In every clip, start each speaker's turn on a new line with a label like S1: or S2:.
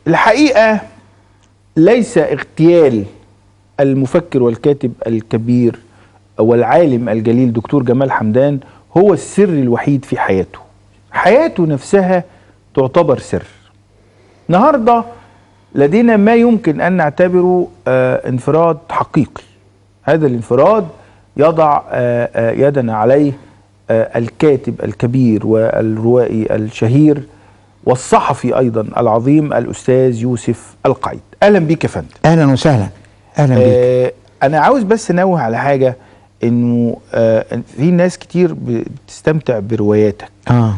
S1: الحقيقه ليس اغتيال المفكر والكاتب الكبير والعالم الجليل دكتور جمال حمدان هو السر الوحيد في حياته حياته نفسها تعتبر سر النهارده لدينا ما يمكن ان نعتبره آه انفراد حقيقي هذا الانفراد يضع آه آه يدنا عليه آه الكاتب الكبير والروائي الشهير والصحفي ايضا العظيم الاستاذ يوسف القعيد اهلا بيك يا فندم
S2: اهلا وسهلا اهلا بيك
S1: آه انا عاوز بس انوه على حاجه انه آه في ناس كتير بتستمتع برواياتك
S2: اه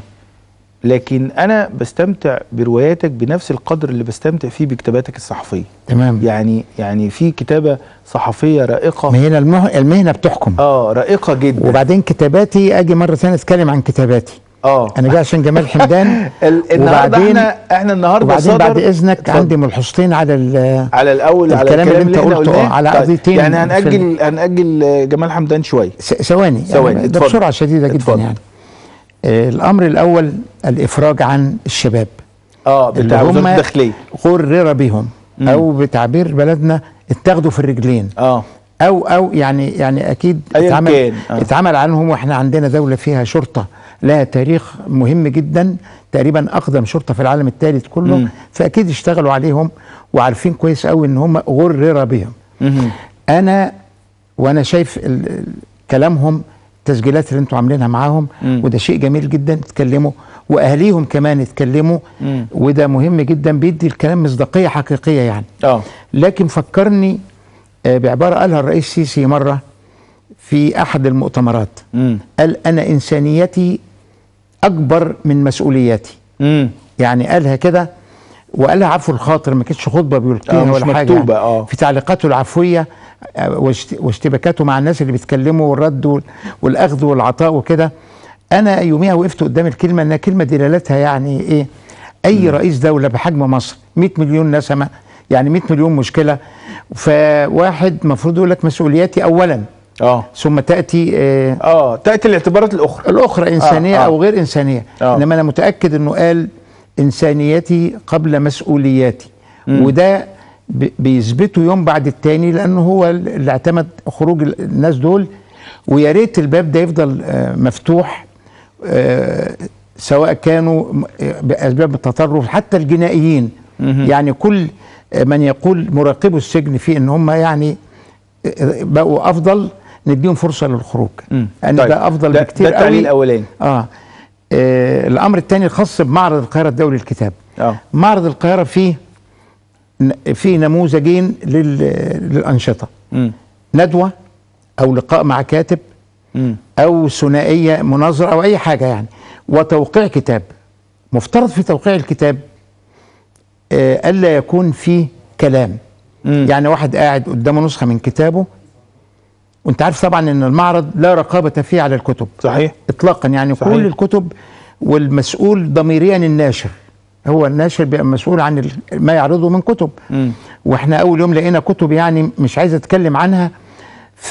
S1: لكن انا بستمتع برواياتك بنفس القدر اللي بستمتع فيه بكتاباتك الصحفيه
S2: تمام
S1: يعني يعني في كتابه صحفيه رائقه
S2: ما هنا المه... المهنه بتحكم
S1: اه رائقه جدا
S2: وبعدين كتاباتي اجي مره ثانيه اتكلم عن كتاباتي
S1: اه
S2: انا جاي عشان جمال حمدان
S1: ال- النهارده احنا احنا النهارده
S2: وبعدين
S1: صدر
S2: بعد اذنك
S1: اتفضل.
S2: عندي ملحوظتين على ال-
S1: على الاول على
S2: الكلام اللي انت
S1: احنا
S2: قلته،
S1: قلناه.
S2: على
S1: طيب،
S2: قضيتين
S1: يعني
S2: في
S1: هنأجل هنأجل جمال حمدان شويه
S2: س- ثواني
S1: ثواني،
S2: يعني ده
S1: اتفضل.
S2: بسرعه شديده جدا
S1: اتفضل.
S2: يعني آه الامر الاول الافراج عن الشباب
S1: اه
S2: اللي
S1: بتاع وزاره
S2: هم
S1: الداخليه
S2: غرر بهم او بتعبير بلدنا اتاخدوا في الرجلين
S1: اه
S2: او او يعني يعني اكيد
S1: أيا
S2: اتعمل
S1: كان، آه.
S2: اتعمل عنهم واحنا عندنا دوله فيها شرطه لها تاريخ مهم جدا تقريبا اقدم شرطه في العالم الثالث كله
S1: مم.
S2: فاكيد اشتغلوا عليهم وعارفين كويس قوي ان هم غرر بهم
S1: مهم.
S2: انا وانا شايف ال- ال- كلامهم التسجيلات اللي انتوا عاملينها معاهم
S1: مم.
S2: وده شيء جميل جدا اتكلموا واهاليهم كمان اتكلموا
S1: مم.
S2: وده مهم جدا بيدي الكلام مصداقيه حقيقيه يعني
S1: اه
S2: لكن فكرني آه، بعباره قالها الرئيس السيسي مره في احد المؤتمرات
S1: امم
S2: قال انا انسانيتي اكبر من مسؤولياتي
S1: امم
S2: يعني قالها كده وقالها عفو الخاطر ما كانتش خطبه بيلقيها
S1: آه، مش
S2: ولا حاجه
S1: مكتوبة،
S2: يعني.
S1: آه.
S2: في تعليقاته العفويه آه، واشت- واشتباكاته مع الناس اللي بيتكلموا والرد وال- والاخذ والعطاء وكده انا يوميها وقفت قدام الكلمه انها كلمه دلالتها يعني ايه اي رئيس دوله بحجم مصر 100 مليون نسمه يعني 100 مليون مشكله فواحد المفروض يقول لك مسؤولياتي اولا
S1: اه
S2: ثم تاتي آه
S1: اه تاتي الاعتبارات الاخرى
S2: الاخرى انسانيه
S1: آه، آه.
S2: او غير انسانيه
S1: آه.
S2: انما انا متاكد انه قال انسانيتي قبل مسؤولياتي وده ب- بيثبته يوم بعد التاني لانه هو اللي اعتمد خروج ال- الناس دول ويا ريت الباب ده يفضل آه، مفتوح آه، سواء كانوا م- آه، باسباب التطرف حتى الجنائيين يعني كل آه، من يقول مراقبو السجن في ان هم يعني آه، بقوا افضل نديهم فرصه للخروج
S1: مم.
S2: ان
S1: طيب،
S2: ده افضل
S1: ده-
S2: بكتير
S1: ده التعليل
S2: قوي
S1: الأولاني.
S2: آه. اه الامر الثاني الخاص بمعرض القاهره الدولي للكتاب
S1: اه
S2: معرض القاهره فيه ن- فيه نموذجين لل... للانشطه
S1: امم
S2: ندوه او لقاء مع كاتب
S1: امم
S2: او ثنائيه مناظره او اي حاجه يعني وتوقيع كتاب مفترض في توقيع الكتاب آه الا يكون فيه كلام
S1: مم.
S2: يعني واحد قاعد قدامه نسخه من كتابه وانت عارف طبعا ان المعرض لا رقابه فيه على الكتب
S1: صحيح
S2: اطلاقا يعني
S1: صحيح.
S2: كل الكتب والمسؤول ضميريا الناشر هو الناشر بيبقى مسؤول عن ال- ما يعرضه من كتب
S1: مم.
S2: واحنا اول يوم لقينا كتب يعني مش عايز اتكلم عنها ف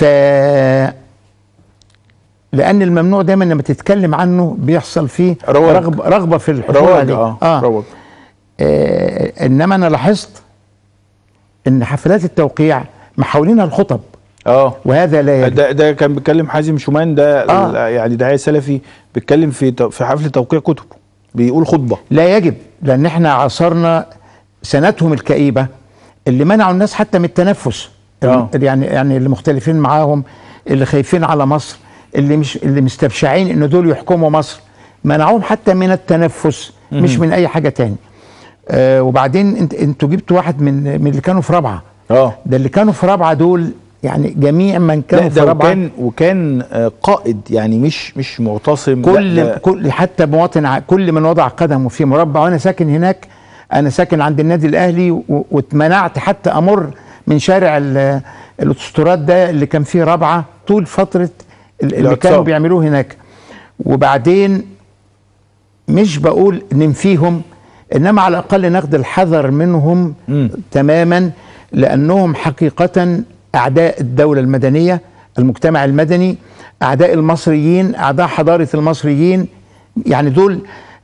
S2: لان الممنوع دايما لما تتكلم عنه بيحصل فيه
S1: رواج.
S2: رغبه رغبه في الحصول
S1: رواج
S2: عليه
S1: اه,
S2: آه.
S1: رواج
S2: آه انما انا لاحظت ان حفلات التوقيع محاولينها الخطب
S1: اه
S2: وهذا لا يجب
S1: ده ده كان بيتكلم حازم شومان ده
S2: آه.
S1: ال- يعني داعيه سلفي بيتكلم في تو- في حفل توقيع كتبه بيقول خطبه
S2: لا يجب لان احنا عاصرنا سنتهم الكئيبه اللي منعوا الناس حتى من التنفس
S1: آه.
S2: يعني يعني اللي مختلفين معاهم اللي خايفين على مصر اللي مش اللي مستبشعين ان دول يحكموا مصر منعوهم حتى من التنفس مش من اي حاجه تاني آه وبعدين انت انتوا جبتوا واحد من من اللي كانوا في رابعه
S1: اه
S2: ده اللي كانوا في رابعه دول يعني جميع من
S1: لا
S2: كانوا في
S1: ده
S2: رابعه
S1: وكان وكان آه، قائد يعني مش مش معتصم لا،
S2: كل
S1: ده-
S2: كل حتى مواطن ع- كل من وضع قدمه في مربع وانا ساكن هناك انا ساكن عند النادي الاهلي و- واتمنعت حتى امر من شارع ال- الاسطورات ده اللي كان فيه رابعه طول فتره ال- اللي
S1: الاعتصام.
S2: كانوا بيعملوه هناك وبعدين مش بقول ننفيهم انما على الاقل ناخد الحذر منهم
S1: مم.
S2: تماما لانهم حقيقه اعداء الدوله المدنيه المجتمع المدني اعداء المصريين اعداء حضاره المصريين يعني دول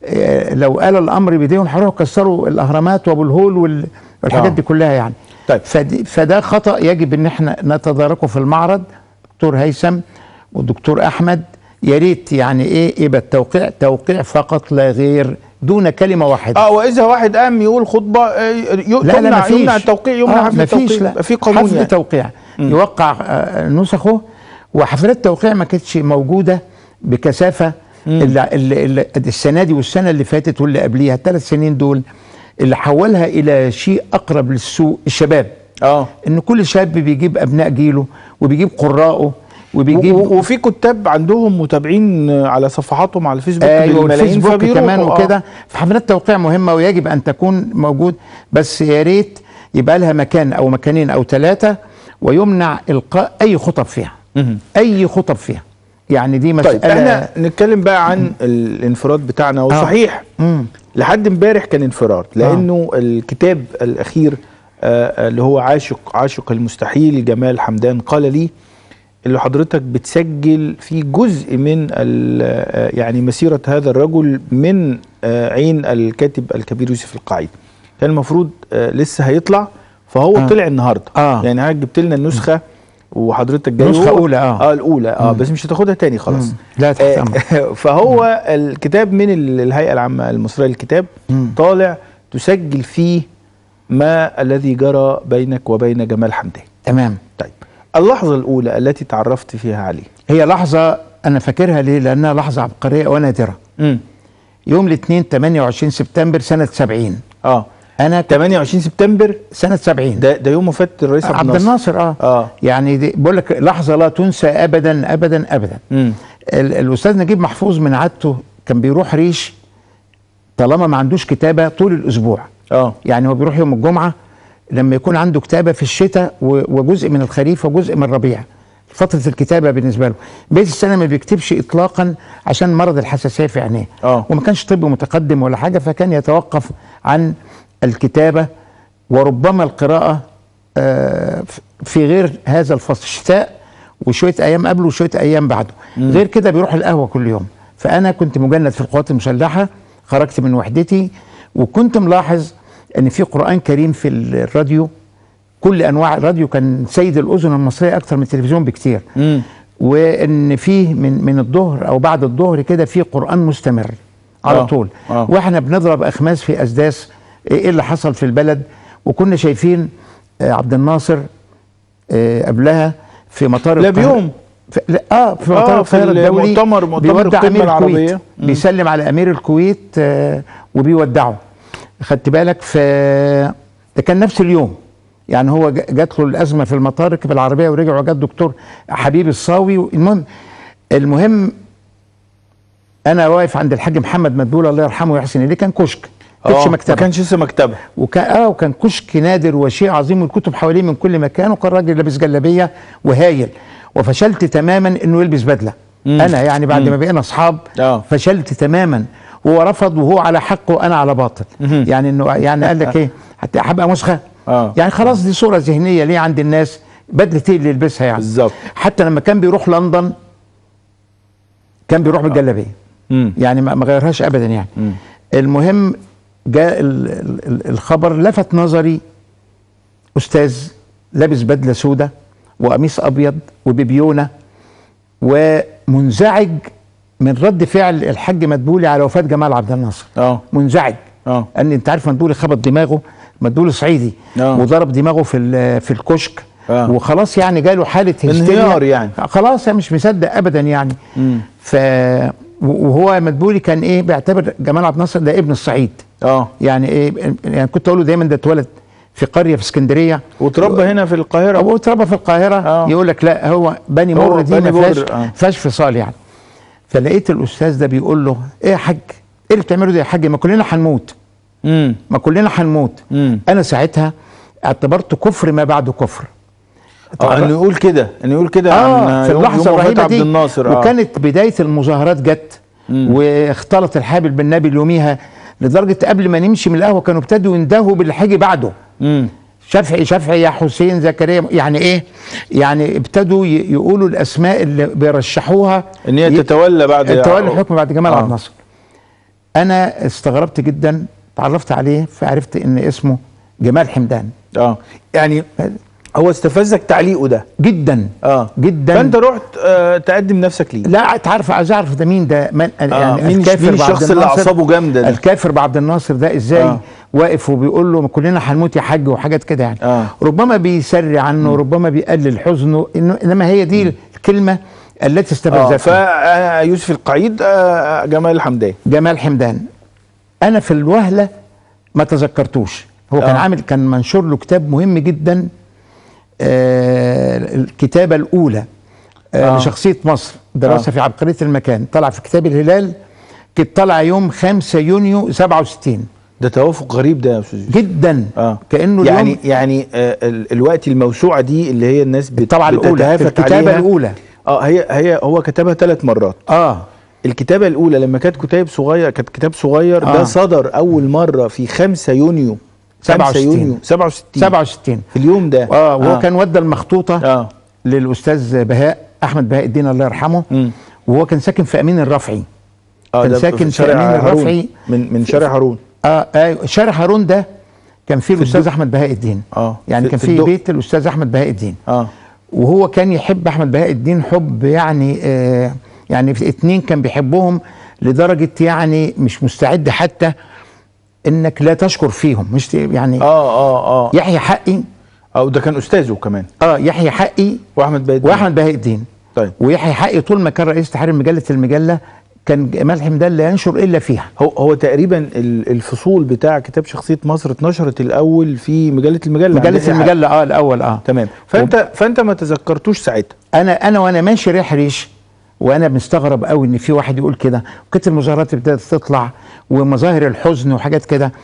S2: آه، لو قال الامر بايديهم هيروحوا يكسروا الاهرامات وابو الهول وال- والحاجات
S1: آه.
S2: دي كلها يعني
S1: طيب.
S2: فدي فده خطا يجب ان احنا نتداركه في المعرض دكتور هيثم والدكتور احمد يا ريت يعني ايه يبقى التوقيع توقيع فقط لا غير دون كلمه واحده
S1: اه واذا واحد قام يقول خطبه آه، ي-
S2: لا لا
S1: تمنع
S2: مفيش
S1: يمنع التوقيع يمنع
S2: آه
S1: حفل
S2: مفيش
S1: التوقيع
S2: لا
S1: يبقى في قانون
S2: حفل
S1: يعني
S2: توقيع يوقع آه، نسخه وحفلات التوقيع ما كانتش موجوده بكثافه اللي اللي اللي السنه دي والسنه اللي فاتت واللي قبليها الثلاث سنين دول اللي حولها الى شيء اقرب للسوق الشباب
S1: اه
S2: ان كل شاب بيجيب ابناء جيله وبيجيب قراءه وبيجيب
S1: و- و- وفي كتاب عندهم متابعين على صفحاتهم على الفيسبوك
S2: ايوه
S1: بالملايين
S2: والفيسبوك
S1: فبيروحوا،
S2: كمان
S1: آه.
S2: وكده فحفلات توقيع مهمه ويجب ان تكون موجود بس يا ريت يبقى لها مكان او مكانين او ثلاثه ويمنع القاء اي خطب فيها
S1: مهم.
S2: اي خطب فيها يعني دي مساله
S1: طيب احنا نتكلم بقى عن الانفراد بتاعنا وصحيح
S2: مم.
S1: لحد امبارح كان انفراد لانه الكتاب الاخير آه، اللي هو عاشق عاشق المستحيل جمال حمدان قال لي اللي حضرتك بتسجل في جزء من ال- آه، يعني مسيره هذا الرجل من آه، عين الكاتب الكبير يوسف القعيد كان المفروض آه، لسه هيطلع فهو
S2: آه.
S1: طلع النهارده
S2: آه.
S1: يعني حضرتك جبت لنا النسخه وحضرتك جاي
S2: نسخة
S1: هو-
S2: أولى، آه.
S1: اه الاولى اه بس مش هتاخدها تاني خلاص
S2: مم. لا تحت أمرك.
S1: فهو الكتاب من ال- الهيئه العامه المصريه للكتاب
S2: مم.
S1: طالع تسجل فيه ما الذي جرى بينك وبين جمال حمدان
S2: تمام
S1: طيب اللحظه الاولى التي تعرفت فيها عليه
S2: هي لحظه انا فاكرها ليه لانها لحظه عبقريه ونادره
S1: امم
S2: يوم الاثنين 28 سبتمبر سنه 70
S1: اه
S2: انا كنت
S1: 28 سبتمبر
S2: سنه 70
S1: ده ده يوم وفاه الرئيس
S2: عبد الناصر اه,
S1: آه.
S2: يعني دي بقول لك لحظه لا تنسى ابدا ابدا ابدا
S1: امم
S2: ال- الاستاذ نجيب محفوظ من عادته كان بيروح ريش طالما ما عندوش كتابه طول الاسبوع
S1: اه
S2: يعني هو بيروح يوم الجمعه لما يكون عنده كتابه في الشتاء و- وجزء من الخريف وجزء من الربيع فتره الكتابه بالنسبه له بقيه السنه ما بيكتبش اطلاقا عشان مرض الحساسيه في عينيه
S1: آه.
S2: وما كانش طب متقدم ولا حاجه فكان يتوقف عن الكتابه وربما القراءه آه، في غير هذا الفصل الشتاء وشويه ايام قبله وشويه ايام بعده غير كده بيروح القهوه كل يوم فانا كنت مجند في القوات المسلحه خرجت من وحدتي وكنت ملاحظ ان في قران كريم في الراديو كل انواع الراديو كان سيد الاذن المصريه اكثر من التلفزيون بكتير
S1: امم
S2: وان فيه من من الظهر او بعد الظهر كده في قران مستمر على
S1: آه،
S2: طول
S1: آه.
S2: واحنا بنضرب اخماس في اسداس ايه اللي حصل في البلد وكنا شايفين آه، عبد الناصر آه، قبلها في مطار
S1: لا
S2: القاهرة-
S1: بيوم.
S2: في لا اه في
S1: آه،
S2: مطار
S1: في
S2: القاهره الدولي
S1: المؤتمر- مؤتمر
S2: بيودع
S1: القمة
S2: امير الكويت
S1: العربية. مم.
S2: بيسلم على امير الكويت آه، وبيودعه خدت بالك ف ده كان نفس اليوم يعني هو ج- جات له الازمه في المطار ركب العربيه ورجع وجات الدكتور حبيب الصاوي المهم المهم انا واقف عند الحاج محمد مدبول الله يرحمه ويحسن اليه كان كشك كانش
S1: آه، ما
S2: مكتبه
S1: كانش لسه مكتبه
S2: وكان اه وكان كشك نادر وشيء عظيم والكتب حواليه من كل مكان وكان راجل لابس جلابيه وهايل وفشلت تماما انه يلبس بدله
S1: مم.
S2: انا يعني بعد ما بقينا اصحاب
S1: آه.
S2: فشلت تماما هو رفض وهو على حق وانا على باطل
S1: مهم.
S2: يعني انه يعني قال لك ايه حتى هبقى مسخه
S1: آه.
S2: يعني خلاص دي صوره ذهنيه ليه عند الناس بدله ايه اللي يلبسها يعني
S1: بالظبط.
S2: حتى لما كان بيروح لندن كان بيروح بالجلابيه
S1: امم
S2: يعني ما ما غيرهاش ابدا يعني
S1: مم.
S2: المهم جاء ال- ال- ال- الخبر لفت نظري استاذ لابس بدله سوداء وقميص ابيض وبيبيونه ومنزعج من رد فعل الحاج مدبولي على وفاه جمال عبد الناصر
S1: اه
S2: منزعج
S1: اه
S2: ان انت عارف مدبولي خبط دماغه مدبولي صعيدي
S1: آه.
S2: وضرب دماغه في ال- في الكشك
S1: آه.
S2: وخلاص يعني جاله حاله
S1: انهيار
S2: هستيريا
S1: يعني.
S2: خلاص انا مش مصدق ابدا يعني
S1: مم.
S2: ف وهو مدبولي كان ايه بيعتبر جمال عبد الناصر ده ابن الصعيد
S1: اه
S2: يعني ايه يعني كنت اقول له دايما ده اتولد في قريه في اسكندريه
S1: وتربى هنا في القاهره
S2: او اتربى في القاهره
S1: آه.
S2: يقول لك لا هو بني
S1: هو
S2: مر دي
S1: بني
S2: ما
S1: مر،
S2: فيهاش
S1: آه.
S2: فيهاش فصال يعني فلقيت الاستاذ ده بيقول له ايه يا حاج ايه اللي بتعمله ده يا حاج ما كلنا هنموت
S1: امم
S2: ما كلنا هنموت
S1: امم
S2: انا ساعتها اعتبرته كفر ما بعده كفر
S1: اه انه يقول كده انه يقول كده
S2: اه
S1: عن
S2: في
S1: يوم-
S2: اللحظه
S1: يوم وفاة
S2: الرهيبه
S1: عبد
S2: دي
S1: الناصر اه
S2: وكانت بدايه المظاهرات جت
S1: مم.
S2: واختلط الحابل بالنبي يوميها لدرجه قبل ما نمشي من القهوه كانوا ابتدوا يندهوا باللي هيجي بعده
S1: امم
S2: شفعي شفعي يا حسين زكريا يعني ايه يعني ابتدوا ي- يقولوا الاسماء اللي بيرشحوها
S1: ان هي
S2: ي-
S1: تتولى بعد
S2: تولي الحكم بعد جمال
S1: آه.
S2: عبد الناصر انا استغربت جدا تعرفت عليه فعرفت ان اسمه جمال حمدان
S1: اه يعني هو استفزك تعليقه ده
S2: جدا
S1: اه
S2: جدا
S1: فانت رحت آه تقدم نفسك ليه
S2: لا تعرف عايز اعرف ده مين ده من
S1: آه مين, مين
S2: بعبد
S1: الشخص اللي
S2: الناصر-
S1: اعصابه جامده ده
S2: الكافر بعبد الناصر ده ازاي
S1: آه.
S2: آه. واقف وبيقول له ما كلنا هنموت يا حاج وحاجات كده يعني
S1: آه.
S2: ربما بيسري عنه ربما بيقلل حزنه إنه انما هي دي الكلمه التي
S1: اه
S2: استفزتني
S1: فيوسف القعيد آه جمال حمدان
S2: جمال حمدان انا في الوهله ما تذكرتوش هو كان
S1: آه.
S2: عامل كان منشور له كتاب مهم جدا آه الكتابه الاولى آه
S1: آه.
S2: لشخصيه مصر دراسه
S1: آه.
S2: في عبقريه المكان طلع في كتاب الهلال كانت طلع يوم 5 يونيو 67
S1: ده توافق غريب ده يا استاذ يوسف.
S2: جدا
S1: اه
S2: كانه
S1: يعني
S2: اليوم
S1: يعني آه ال- الوقت الموسوعه دي اللي هي الناس بت
S2: الطبعه الاولى
S1: بتتهافت
S2: الكتابه
S1: عليها.
S2: الاولى
S1: اه هي هي هو كتبها ثلاث مرات
S2: اه
S1: الكتابه الاولى لما كانت كتاب صغير كانت كتاب صغير ده
S2: آه.
S1: صدر اول مره في 5 يونيو 5
S2: 67.
S1: يونيو 67
S2: 67
S1: في اليوم ده
S2: اه وهو كان ودى المخطوطه
S1: اه
S2: للاستاذ بهاء احمد بهاء الدين الله يرحمه
S1: مم.
S2: وهو كان ساكن في امين الرفعي
S1: اه
S2: كان
S1: ده
S2: ساكن في
S1: شارع
S2: أمين
S1: هارون.
S2: الرفعي.
S1: من من شارع هارون
S2: اه ايوه شارع هارون ده كان فيه الاستاذ احمد بهاء الدين
S1: اه
S2: يعني
S1: في-
S2: كان
S1: في
S2: فيه
S1: الدق.
S2: بيت الاستاذ احمد بهاء الدين
S1: اه
S2: وهو كان يحب احمد بهاء الدين حب يعني آه يعني في اتنين كان بيحبهم لدرجه يعني مش مستعد حتى انك لا تشكر فيهم مش ت- يعني
S1: اه اه اه
S2: يحيى حقي
S1: اه ده كان استاذه كمان
S2: اه يحيى حقي
S1: واحمد بيت
S2: واحمد بهاء الدين
S1: طيب
S2: ويحيى حقي طول ما كان رئيس تحرير مجله المجله كان جمال حمدان لا ينشر الا فيها
S1: هو هو تقريبا ال- الفصول بتاع كتاب شخصيه مصر اتنشرت الاول في مجله المجله
S2: مجله
S1: عندنا
S2: المجله اه الاول اه
S1: تمام فانت فانت ما تذكرتوش ساعتها
S2: انا انا وانا ماشي ريح ريش وانا مستغرب قوي ان في واحد يقول كده وكانت المظاهرات ابتدت تطلع ومظاهر الحزن وحاجات كده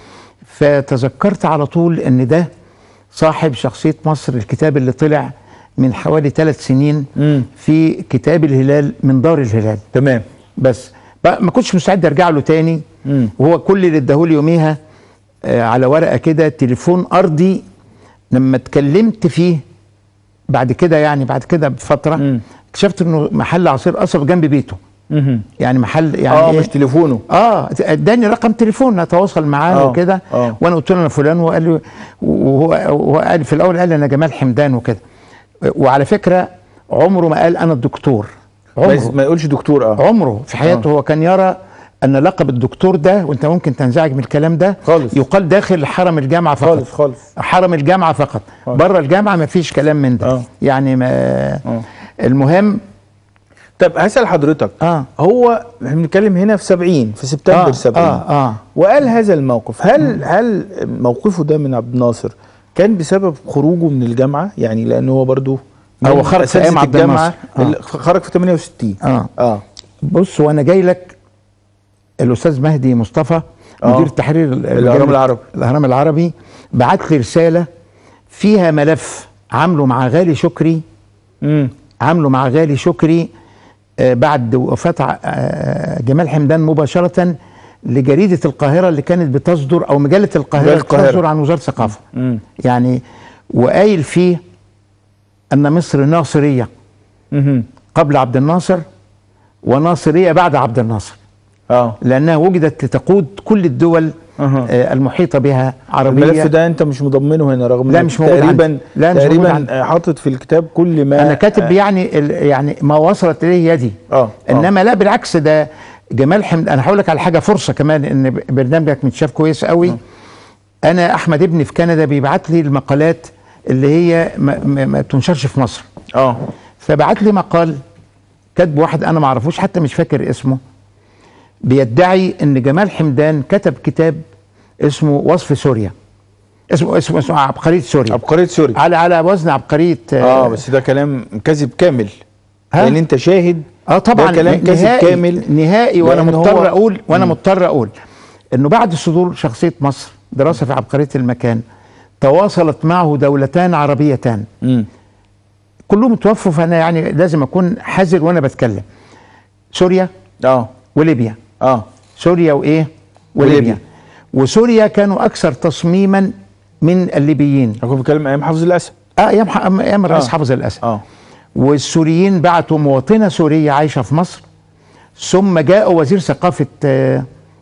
S2: فتذكرت على طول ان ده صاحب شخصيه مصر الكتاب اللي طلع من حوالي ثلاث سنين
S1: مم.
S2: في كتاب الهلال من دار الهلال
S1: تمام
S2: بس بقى ما كنتش مستعد ارجع له تاني
S1: مم.
S2: وهو كل اللي اداهولي يوميها آه على ورقه كده تليفون ارضي لما اتكلمت فيه بعد كده يعني بعد كده بفتره
S1: مم.
S2: اكتشفت انه محل عصير قصب جنب بيته
S1: مهم.
S2: يعني محل يعني
S1: اه
S2: إيه؟
S1: مش تليفونه
S2: اه اداني رقم تليفون اتواصل معاه
S1: آه،
S2: وكده
S1: آه.
S2: وانا قلت له انا فلان وقال لي وهو وهو قال في الاول قال لي انا جمال حمدان وكده وعلى فكره عمره ما قال انا الدكتور
S1: ما,
S2: عمره
S1: ما يقولش دكتور اه
S2: عمره في حياته
S1: آه.
S2: هو كان يرى ان لقب الدكتور ده وانت ممكن تنزعج من الكلام ده
S1: خالص.
S2: يقال داخل حرم الجامعه فقط
S1: خالص خالص
S2: حرم الجامعه فقط
S1: خالص.
S2: بره الجامعه ما فيش كلام من ده
S1: آه.
S2: يعني ما
S1: آه.
S2: المهم
S1: طب هسأل حضرتك
S2: اه
S1: هو احنا بنتكلم هنا في 70 في سبتمبر
S2: اه
S1: 70
S2: اه, آه.
S1: وقال هذا الموقف هل هل موقفه ده من عبد الناصر كان بسبب خروجه من الجامعه يعني لانه هو برضو من
S2: هو خرج في
S1: أساتذة
S2: أيام عبد
S1: الجامعه
S2: الناصر. آه.
S1: اللي خرج في 68
S2: اه
S1: اه
S2: بص وانا جاي لك الاستاذ مهدي مصطفى
S1: آه.
S2: مدير تحرير ال-
S1: الأهرام
S2: مجلة
S1: العربي.
S2: الاهرام العربي بعت لي رساله فيها ملف عامله مع غالي شكري
S1: امم
S2: عامله مع غالي شكري آه، بعد وفاة ع- آه، جمال حمدان مباشرة لجريدة القاهرة اللي كانت بتصدر أو مجلة القاهرة
S1: مجلة
S2: اللي
S1: القاهرة.
S2: بتصدر عن وزارة الثقافة
S1: امم
S2: يعني وقايل فيه أن مصر ناصرية
S1: امم
S2: قبل عبد الناصر وناصرية بعد عبد الناصر
S1: اه
S2: لأنها وجدت لتقود كل الدول
S1: أها.
S2: آه، المحيطة بها عربية
S1: الملف ده انت مش مضمنه هنا رغم
S2: لا،
S1: إنك
S2: مش موجود
S1: تقريبا
S2: عندي. لا، مش موجود
S1: تقريبا
S2: عندي.
S1: آه، حاطط في الكتاب كل ما
S2: انا كاتب يعني ال- يعني ما وصلت اليه يدي
S1: اه
S2: انما لا بالعكس ده جمال حمد انا هقول لك على حاجه فرصه كمان ان ب- برنامجك متشاف كويس قوي انا احمد ابني في كندا بيبعت لي المقالات اللي هي ما, ما, ما تنشرش في مصر
S1: اه
S2: فبعت لي مقال كاتب واحد انا ما اعرفوش حتى مش فاكر اسمه بيدعي ان جمال حمدان كتب كتاب اسمه وصف سوريا اسمه اسمه, اسمه عبقريه سوريا
S1: عبقريه سوري
S2: على على وزن عبقريه
S1: اه بس ده كلام كذب كامل
S2: ها؟
S1: لان انت شاهد
S2: اه طبعا
S1: ده كلام كذب
S2: نهائي
S1: كامل
S2: نهائي وانا
S1: لأن هو-
S2: مضطر اقول وانا
S1: مم.
S2: مضطر اقول انه بعد صدور شخصيه مصر دراسه في عبقريه المكان تواصلت معه دولتان عربيتان
S1: امم
S2: كلهم توفوا فانا يعني لازم اكون حذر وانا بتكلم سوريا
S1: اه
S2: وليبيا
S1: اه
S2: سوريا وايه
S1: وليبيا.
S2: وليبيا وسوريا كانوا اكثر تصميما من الليبيين
S1: انا كنت بتكلم ايام حافظ الاسد
S2: اه ايام ح- ايام الرئيس
S1: آه.
S2: حافظ الاسد
S1: اه
S2: والسوريين بعتوا مواطنة سورية عايشة في مصر ثم جاء وزير ثقافة آه،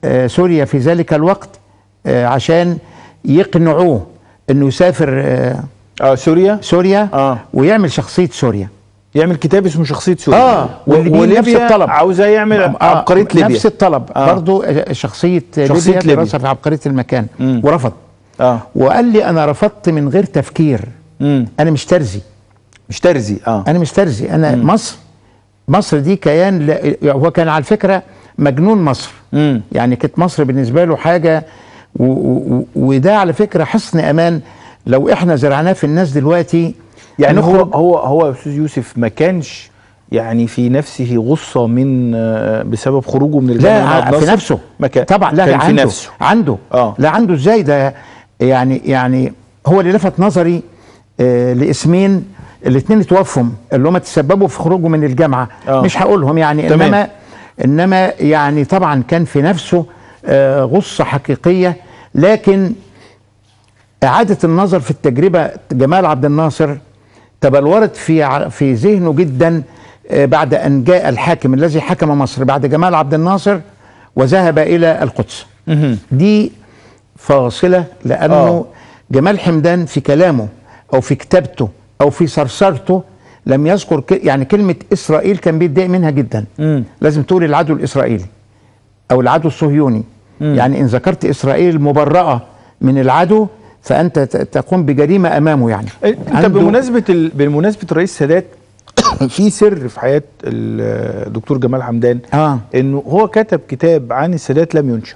S2: آه، سوريا في ذلك الوقت آه، عشان يقنعوه انه يسافر آه،
S1: اه سوريا
S2: سوريا
S1: آه.
S2: ويعمل شخصيه سوريا
S1: يعمل كتاب اسمه شخصيه سوريا
S2: آه، واللي بيه
S1: وليبيا
S2: نفس الطلب.
S1: عاوزاه يعمل
S2: آه،
S1: عبقريه ليبيا
S2: نفس الطلب
S1: آه.
S2: آه. برضو آه، شخصيه,
S1: شخصية
S2: ليبيا
S1: ليبيا.
S2: دراسه في عبقريه المكان
S1: مم.
S2: ورفض
S1: اه
S2: وقال لي انا رفضت من غير تفكير
S1: امم
S2: انا مش ترزي
S1: مش ترزي اه
S2: انا مش ترزي انا مصر مصر دي كيان لا- هو كان على فكره مجنون مصر
S1: امم
S2: يعني كانت مصر بالنسبه له حاجه و و وده على فكره حصن امان لو احنا زرعناه في الناس دلوقتي
S1: يعني هو
S2: هنخرج-
S1: هو هو يا استاذ يوسف ما كانش يعني في نفسه غصه من آه، بسبب خروجه من الجامعه
S2: لا
S1: من عبد
S2: ع- في
S1: الناصر؟
S2: نفسه
S1: ما كان
S2: طبعا لا
S1: كان في
S2: عنده
S1: نفسه
S2: عنده
S1: آه.
S2: لا عنده ازاي ده يعني يعني هو اللي لفت نظري آه لاسمين الاثنين اتوفوا اللي هم تسببوا في خروجه من الجامعه
S1: آه.
S2: مش هقولهم يعني
S1: تمام.
S2: انما انما يعني طبعا كان في نفسه آه غصه حقيقيه لكن اعاده النظر في التجربه جمال عبد الناصر تبلورت في ع- في ذهنه جدا آه، بعد ان جاء الحاكم الذي حكم مصر بعد جمال عبد الناصر وذهب الى القدس
S1: مهم.
S2: دي فاصله لانه
S1: آه.
S2: أوه. جمال حمدان في كلامه او في كتابته او في صرصرته لم يذكر ك... يعني كلمه اسرائيل كان بيتضايق منها جدا
S1: مم.
S2: لازم تقول العدو الاسرائيلي او العدو الصهيوني
S1: مم.
S2: يعني ان ذكرت اسرائيل مبرأه من العدو فانت ت- تقوم بجريمه امامه يعني
S1: انت
S2: عنده-
S1: بمناسبه ال... بمناسبه الرئيس السادات في سر في حياه الدكتور جمال حمدان
S2: اه
S1: انه هو كتب كتاب عن السادات لم ينشر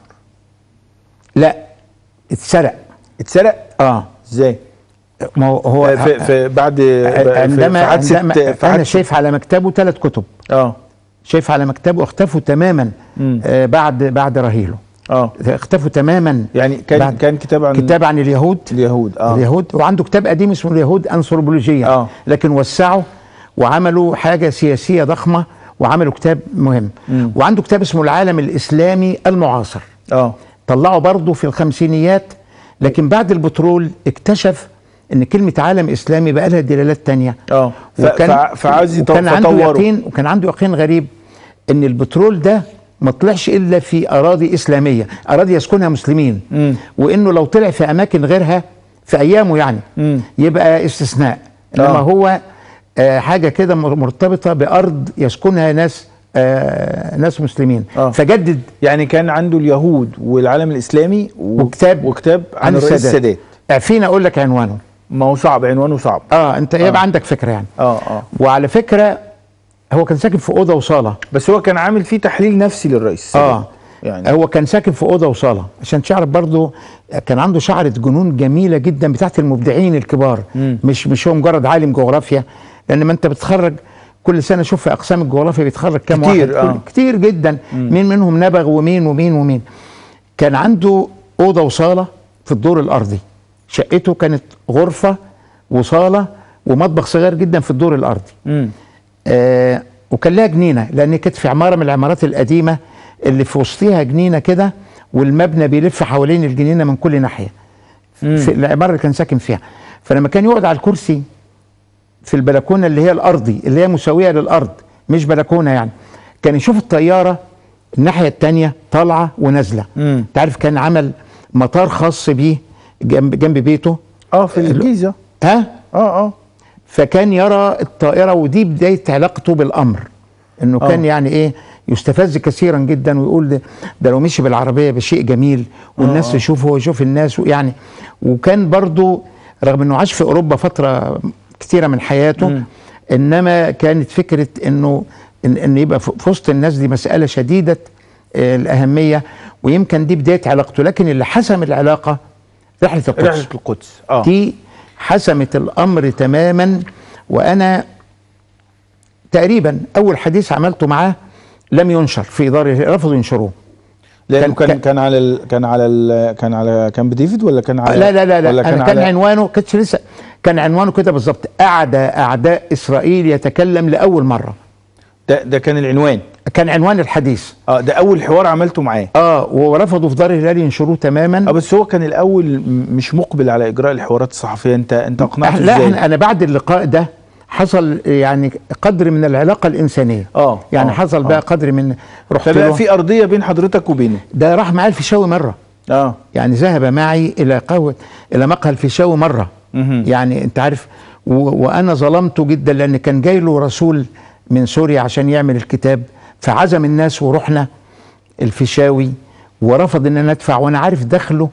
S2: لا اتسرق
S1: اتسرق
S2: اه
S1: ازاي
S2: ما هو هو
S1: في, في بعد في
S2: عندما
S1: حادثه
S2: عندما
S1: في
S2: انا
S1: حادثه
S2: شايف على مكتبه ثلاث كتب
S1: اه
S2: شايف على مكتبه اختفوا تماما
S1: مم.
S2: آه بعد بعد رهيله
S1: اه
S2: اختفوا تماما
S1: يعني كان
S2: بعد-
S1: كان كتاب عن
S2: كتاب عن اليهود
S1: اليهود اه
S2: اليهود وعنده كتاب قديم اسمه اليهود انثروبولوجيه
S1: آه.
S2: لكن وسعوا وعملوا حاجه سياسيه ضخمه وعملوا كتاب مهم
S1: مم.
S2: وعنده كتاب اسمه العالم الاسلامي المعاصر
S1: اه
S2: طلعه برضه في الخمسينيات لكن بعد البترول اكتشف ان كلمه عالم اسلامي بقى لها دلالات تانية
S1: اه ف- فع- فعاوز يط-
S2: وكان عنده
S1: فطوره.
S2: يقين وكان عنده يقين غريب ان البترول ده ما طلعش الا في اراضي اسلاميه اراضي يسكنها مسلمين
S1: مم.
S2: وانه لو طلع في اماكن غيرها في ايامه يعني
S1: مم.
S2: يبقى استثناء انما
S1: آه.
S2: هو آه حاجه كده مر- مرتبطه بارض يسكنها ناس آه ناس مسلمين
S1: آه.
S2: فجدد
S1: يعني كان عنده اليهود والعالم الاسلامي و...
S2: وكتاب
S1: وكتاب عن,
S2: عن
S1: الرئيس
S2: السادات.
S1: السادات
S2: اعفيني اقول لك عنوانه
S1: ما هو صعب عنوانه صعب
S2: اه انت يبقى عندك فكره يعني
S1: اه اه
S2: وعلى فكره هو كان ساكن في اوضه وصاله
S1: بس هو كان عامل فيه تحليل نفسي للرئيس السادات.
S2: اه
S1: يعني
S2: هو كان ساكن في اوضه وصاله عشان تعرف برضه كان عنده شعره جنون جميله جدا بتاعت المبدعين الكبار
S1: مم.
S2: مش مش هو مجرد عالم جغرافيا لان ما انت بتخرج كل سنه شوف في اقسام الجغرافيا بيتخرج كام
S1: كتير،
S2: واحد
S1: آه.
S2: كل- كتير جدا مين منهم نبغ ومين ومين ومين كان عنده اوضه وصاله في الدور الارضي شقته كانت غرفه وصاله ومطبخ صغير جدا في الدور الارضي
S1: مم.
S2: آه وكان لها جنينه لان كانت في عماره من العمارات القديمه اللي في وسطها جنينه كده والمبنى بيلف حوالين الجنينه من كل ناحيه
S1: مم.
S2: في العماره اللي كان ساكن فيها فلما كان يقعد على الكرسي في البلكونه اللي هي الارضي اللي هي مساويه للارض مش بلكونه يعني كان يشوف الطياره الناحيه الثانيه طالعه ونازله
S1: مم.
S2: انت عارف كان عمل مطار خاص بيه جنب جنب بيته
S1: اه في الجيزه
S2: ها
S1: اه اه
S2: فكان يرى الطائرة ودي بداية علاقته بالأمر انه
S1: آه.
S2: كان يعني ايه يستفز كثيرا جدا ويقول ده, ده لو مشي بالعربية بشيء جميل والناس
S1: آه.
S2: تشوفه ويشوف الناس يعني وكان برضو رغم انه عاش في اوروبا فترة كثيرة من حياته
S1: مم.
S2: انما كانت فكرة انه ان, إن يبقى في في وسط الناس دي مسألة شديدة آه، الأهمية ويمكن دي بداية علاقته لكن اللي حسم العلاقة رحلة القدس
S1: رحله القدس اه
S2: دي حسمت الامر تماما وانا تقريبا اول حديث عملته معاه لم ينشر في اداره رفضوا ينشروه
S1: لانه
S2: كان-
S1: كان كان على ال... كان على ال... كان على كامب ديفيد ولا كان على
S2: لا لا لا, لا
S1: ولا
S2: كان, كان
S1: على...
S2: عنوانه كانش لسه كان عنوانه كده بالظبط اعدى اعداء اسرائيل يتكلم لاول مره
S1: ده ده كان العنوان
S2: كان عنوان الحديث
S1: اه ده اول حوار عملته معاه
S2: اه ورفضوا في دار الهلال ينشروه تماما
S1: اه بس هو كان الاول م- مش مقبل على اجراء الحوارات الصحفيه انت انت اقنعته
S2: لا
S1: ازاي
S2: احنا انا بعد اللقاء ده حصل يعني قدر من العلاقه الانسانيه
S1: اه
S2: يعني
S1: آه،
S2: حصل
S1: آه.
S2: بقى قدر من رحت
S1: فبقى
S2: له
S1: في ارضيه بين حضرتك وبينه
S2: ده راح معايا الفيشاوي مره
S1: اه
S2: يعني ذهب معي الى قهوه الى مقهى الفيشاوي مره
S1: مهم.
S2: يعني انت عارف و... وانا ظلمته جدا لان كان جاي له رسول من سوريا عشان يعمل الكتاب فعزم الناس ورحنا الفيشاوي ورفض ان انا ادفع وانا عارف دخله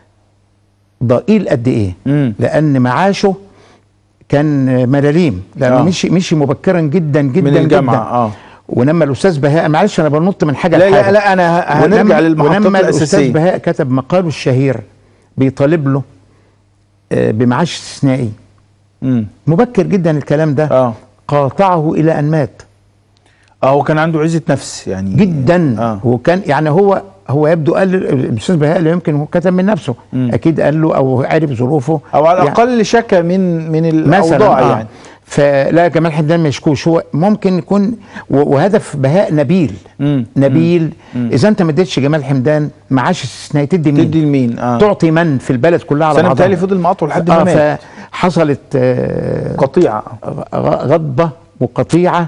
S2: ضئيل قد ايه
S1: مم.
S2: لان معاشه كان ملاليم لانه
S1: آه.
S2: مشي مشي مبكرا جدا جدا
S1: من الجامعه
S2: جدا
S1: اه
S2: ولما الاستاذ بهاء معلش انا بنط من حاجه
S1: لا لا
S2: لحاجة.
S1: لا انا ه- هنرجع
S2: ولما-
S1: للمحطات
S2: ولما الاستاذ
S1: الاساسيه
S2: بهاء كتب مقاله الشهير بيطالب له آه، بمعاش استثنائي
S1: امم
S2: مبكر جدا الكلام ده
S1: اه
S2: قاطعه الى ان مات
S1: اه هو كان عنده عزه نفس يعني
S2: جدا
S1: اه
S2: وكان يعني هو هو يبدو قال الاستاذ بهاء لا يمكن هو كتب من نفسه
S1: مم.
S2: اكيد قال له او عرف ظروفه
S1: او على
S2: يعني
S1: الاقل شكى من من
S2: مثلا
S1: الاوضاع
S2: آه.
S1: يعني
S2: فلا جمال حمدان ما يشكوش هو ممكن يكون و- وهدف بهاء نبيل
S1: مم.
S2: نبيل اذا انت ما اديتش جمال حمدان معاش استثنائي تدي مين؟
S1: تدي لمين اه
S2: تعطي من في البلد كلها على
S1: سنه
S2: بعضها
S1: بالتالي فضل مقاطعه لحد ما مات
S2: اه فحصلت آه
S1: قطيعه
S2: غ- غضبه وقطيعه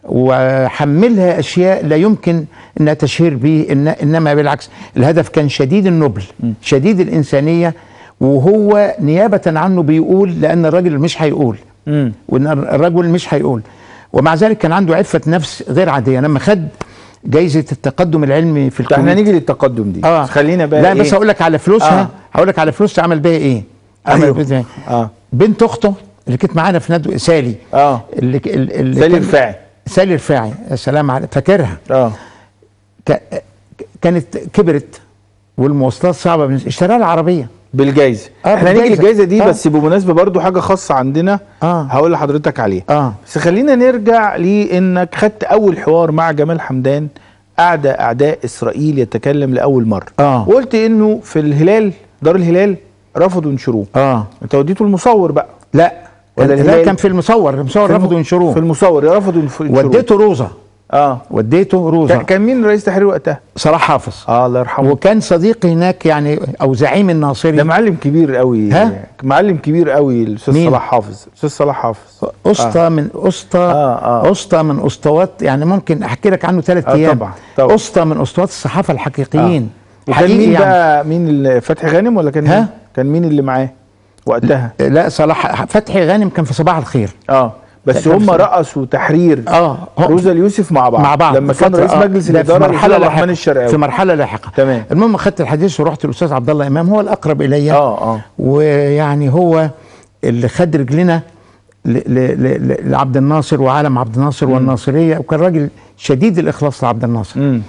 S2: وحملها اشياء لا يمكن انها تشهير به إن انما بالعكس الهدف كان شديد النبل شديد الانسانيه وهو نيابه عنه بيقول لان الراجل مش هيقول
S1: امم
S2: وان الرجل مش هيقول ومع ذلك كان عنده عفه نفس غير عاديه لما خد جايزه التقدم العلمي في
S1: طب احنا
S2: الكويت
S1: نيجي للتقدم دي
S2: اه
S1: بس خلينا بقى
S2: لا
S1: إيه؟
S2: بس هقول لك على فلوسها
S1: آه.
S2: هقول لك على فلوسها عمل بيها ايه عمل
S1: أيوه.
S2: بيها إيه؟
S1: اه
S2: بنت اخته اللي كانت معانا في ندوه سالي
S1: اه
S2: اللي ك- اللي
S1: سالي
S2: كان-
S1: رفاعي
S2: سالي رفاعي يا سلام على فاكرها
S1: اه
S2: ك- كانت كبرت والمواصلات صعبه بالنسبة- اشترى لها عربيه
S1: بالجايزه
S2: آه،
S1: احنا هنيجي
S2: بالجايزة.
S1: للجايزه دي
S2: آه.
S1: بس بمناسبه برضو حاجه خاصه عندنا
S2: آه.
S1: هقول لحضرتك عليها
S2: اه
S1: بس خلينا نرجع لانك خدت اول حوار مع جمال حمدان قعد اعداء اسرائيل يتكلم لاول مره
S2: آه.
S1: وقلت انه في الهلال دار الهلال رفضوا ينشروه
S2: اه
S1: انت وديته المصور بقى
S2: لا
S1: ولا
S2: كان- لا
S1: الهلال؟
S2: كان في المصور المصور
S1: في الم-
S2: رفضوا ينشروه
S1: في المصور رفضوا ينف- ينشروه
S2: وديته روزه
S1: اه
S2: وديته
S1: كان-
S2: روزه
S1: كان مين رئيس تحرير وقتها
S2: صلاح حافظ
S1: اه الله يرحمه
S2: وكان صديقي هناك يعني او زعيم الناصري
S1: ده معلم كبير قوي
S2: ها؟
S1: معلم كبير قوي الاستاذ
S2: مين؟
S1: صلاح حافظ استاذ صلاح حافظ
S2: اسطى من اسطى
S1: آه، آه.
S2: اسطى من اسطوات يعني ممكن احكي لك عنه ثلاث
S1: آه،
S2: ايام
S1: طبعا، طبعا.
S2: اسطى من اسطوات الصحافه الحقيقيين
S1: وكان
S2: حقيقي
S1: مين
S2: يعني.
S1: بقى مين اللي- فتحي غانم ولا كان
S2: ها؟
S1: مين؟ كان مين اللي معاه وقتها
S2: لا صلاح فتحي غانم كان في صباح الخير
S1: اه بس
S2: كان
S1: هم
S2: في-
S1: رقصوا تحرير
S2: اه هو-
S1: روزا اليوسف مع بعض
S2: مع بعض
S1: لما كان
S2: فترة-
S1: رئيس
S2: آه،
S1: مجلس
S2: ده في
S1: الاداره
S2: مرحله
S1: الرحمن
S2: لاحقه
S1: الشرقاوي
S2: في مرحله لاحقه
S1: تمام.
S2: المهم خدت الحديث ورحت للاستاذ عبد الله امام هو الاقرب الي
S1: اه اه
S2: ويعني هو اللي خد رجلنا ل- ل- ل- لعبد الناصر وعالم عبد الناصر والناصريه وكان راجل شديد الاخلاص لعبد الناصر
S1: امم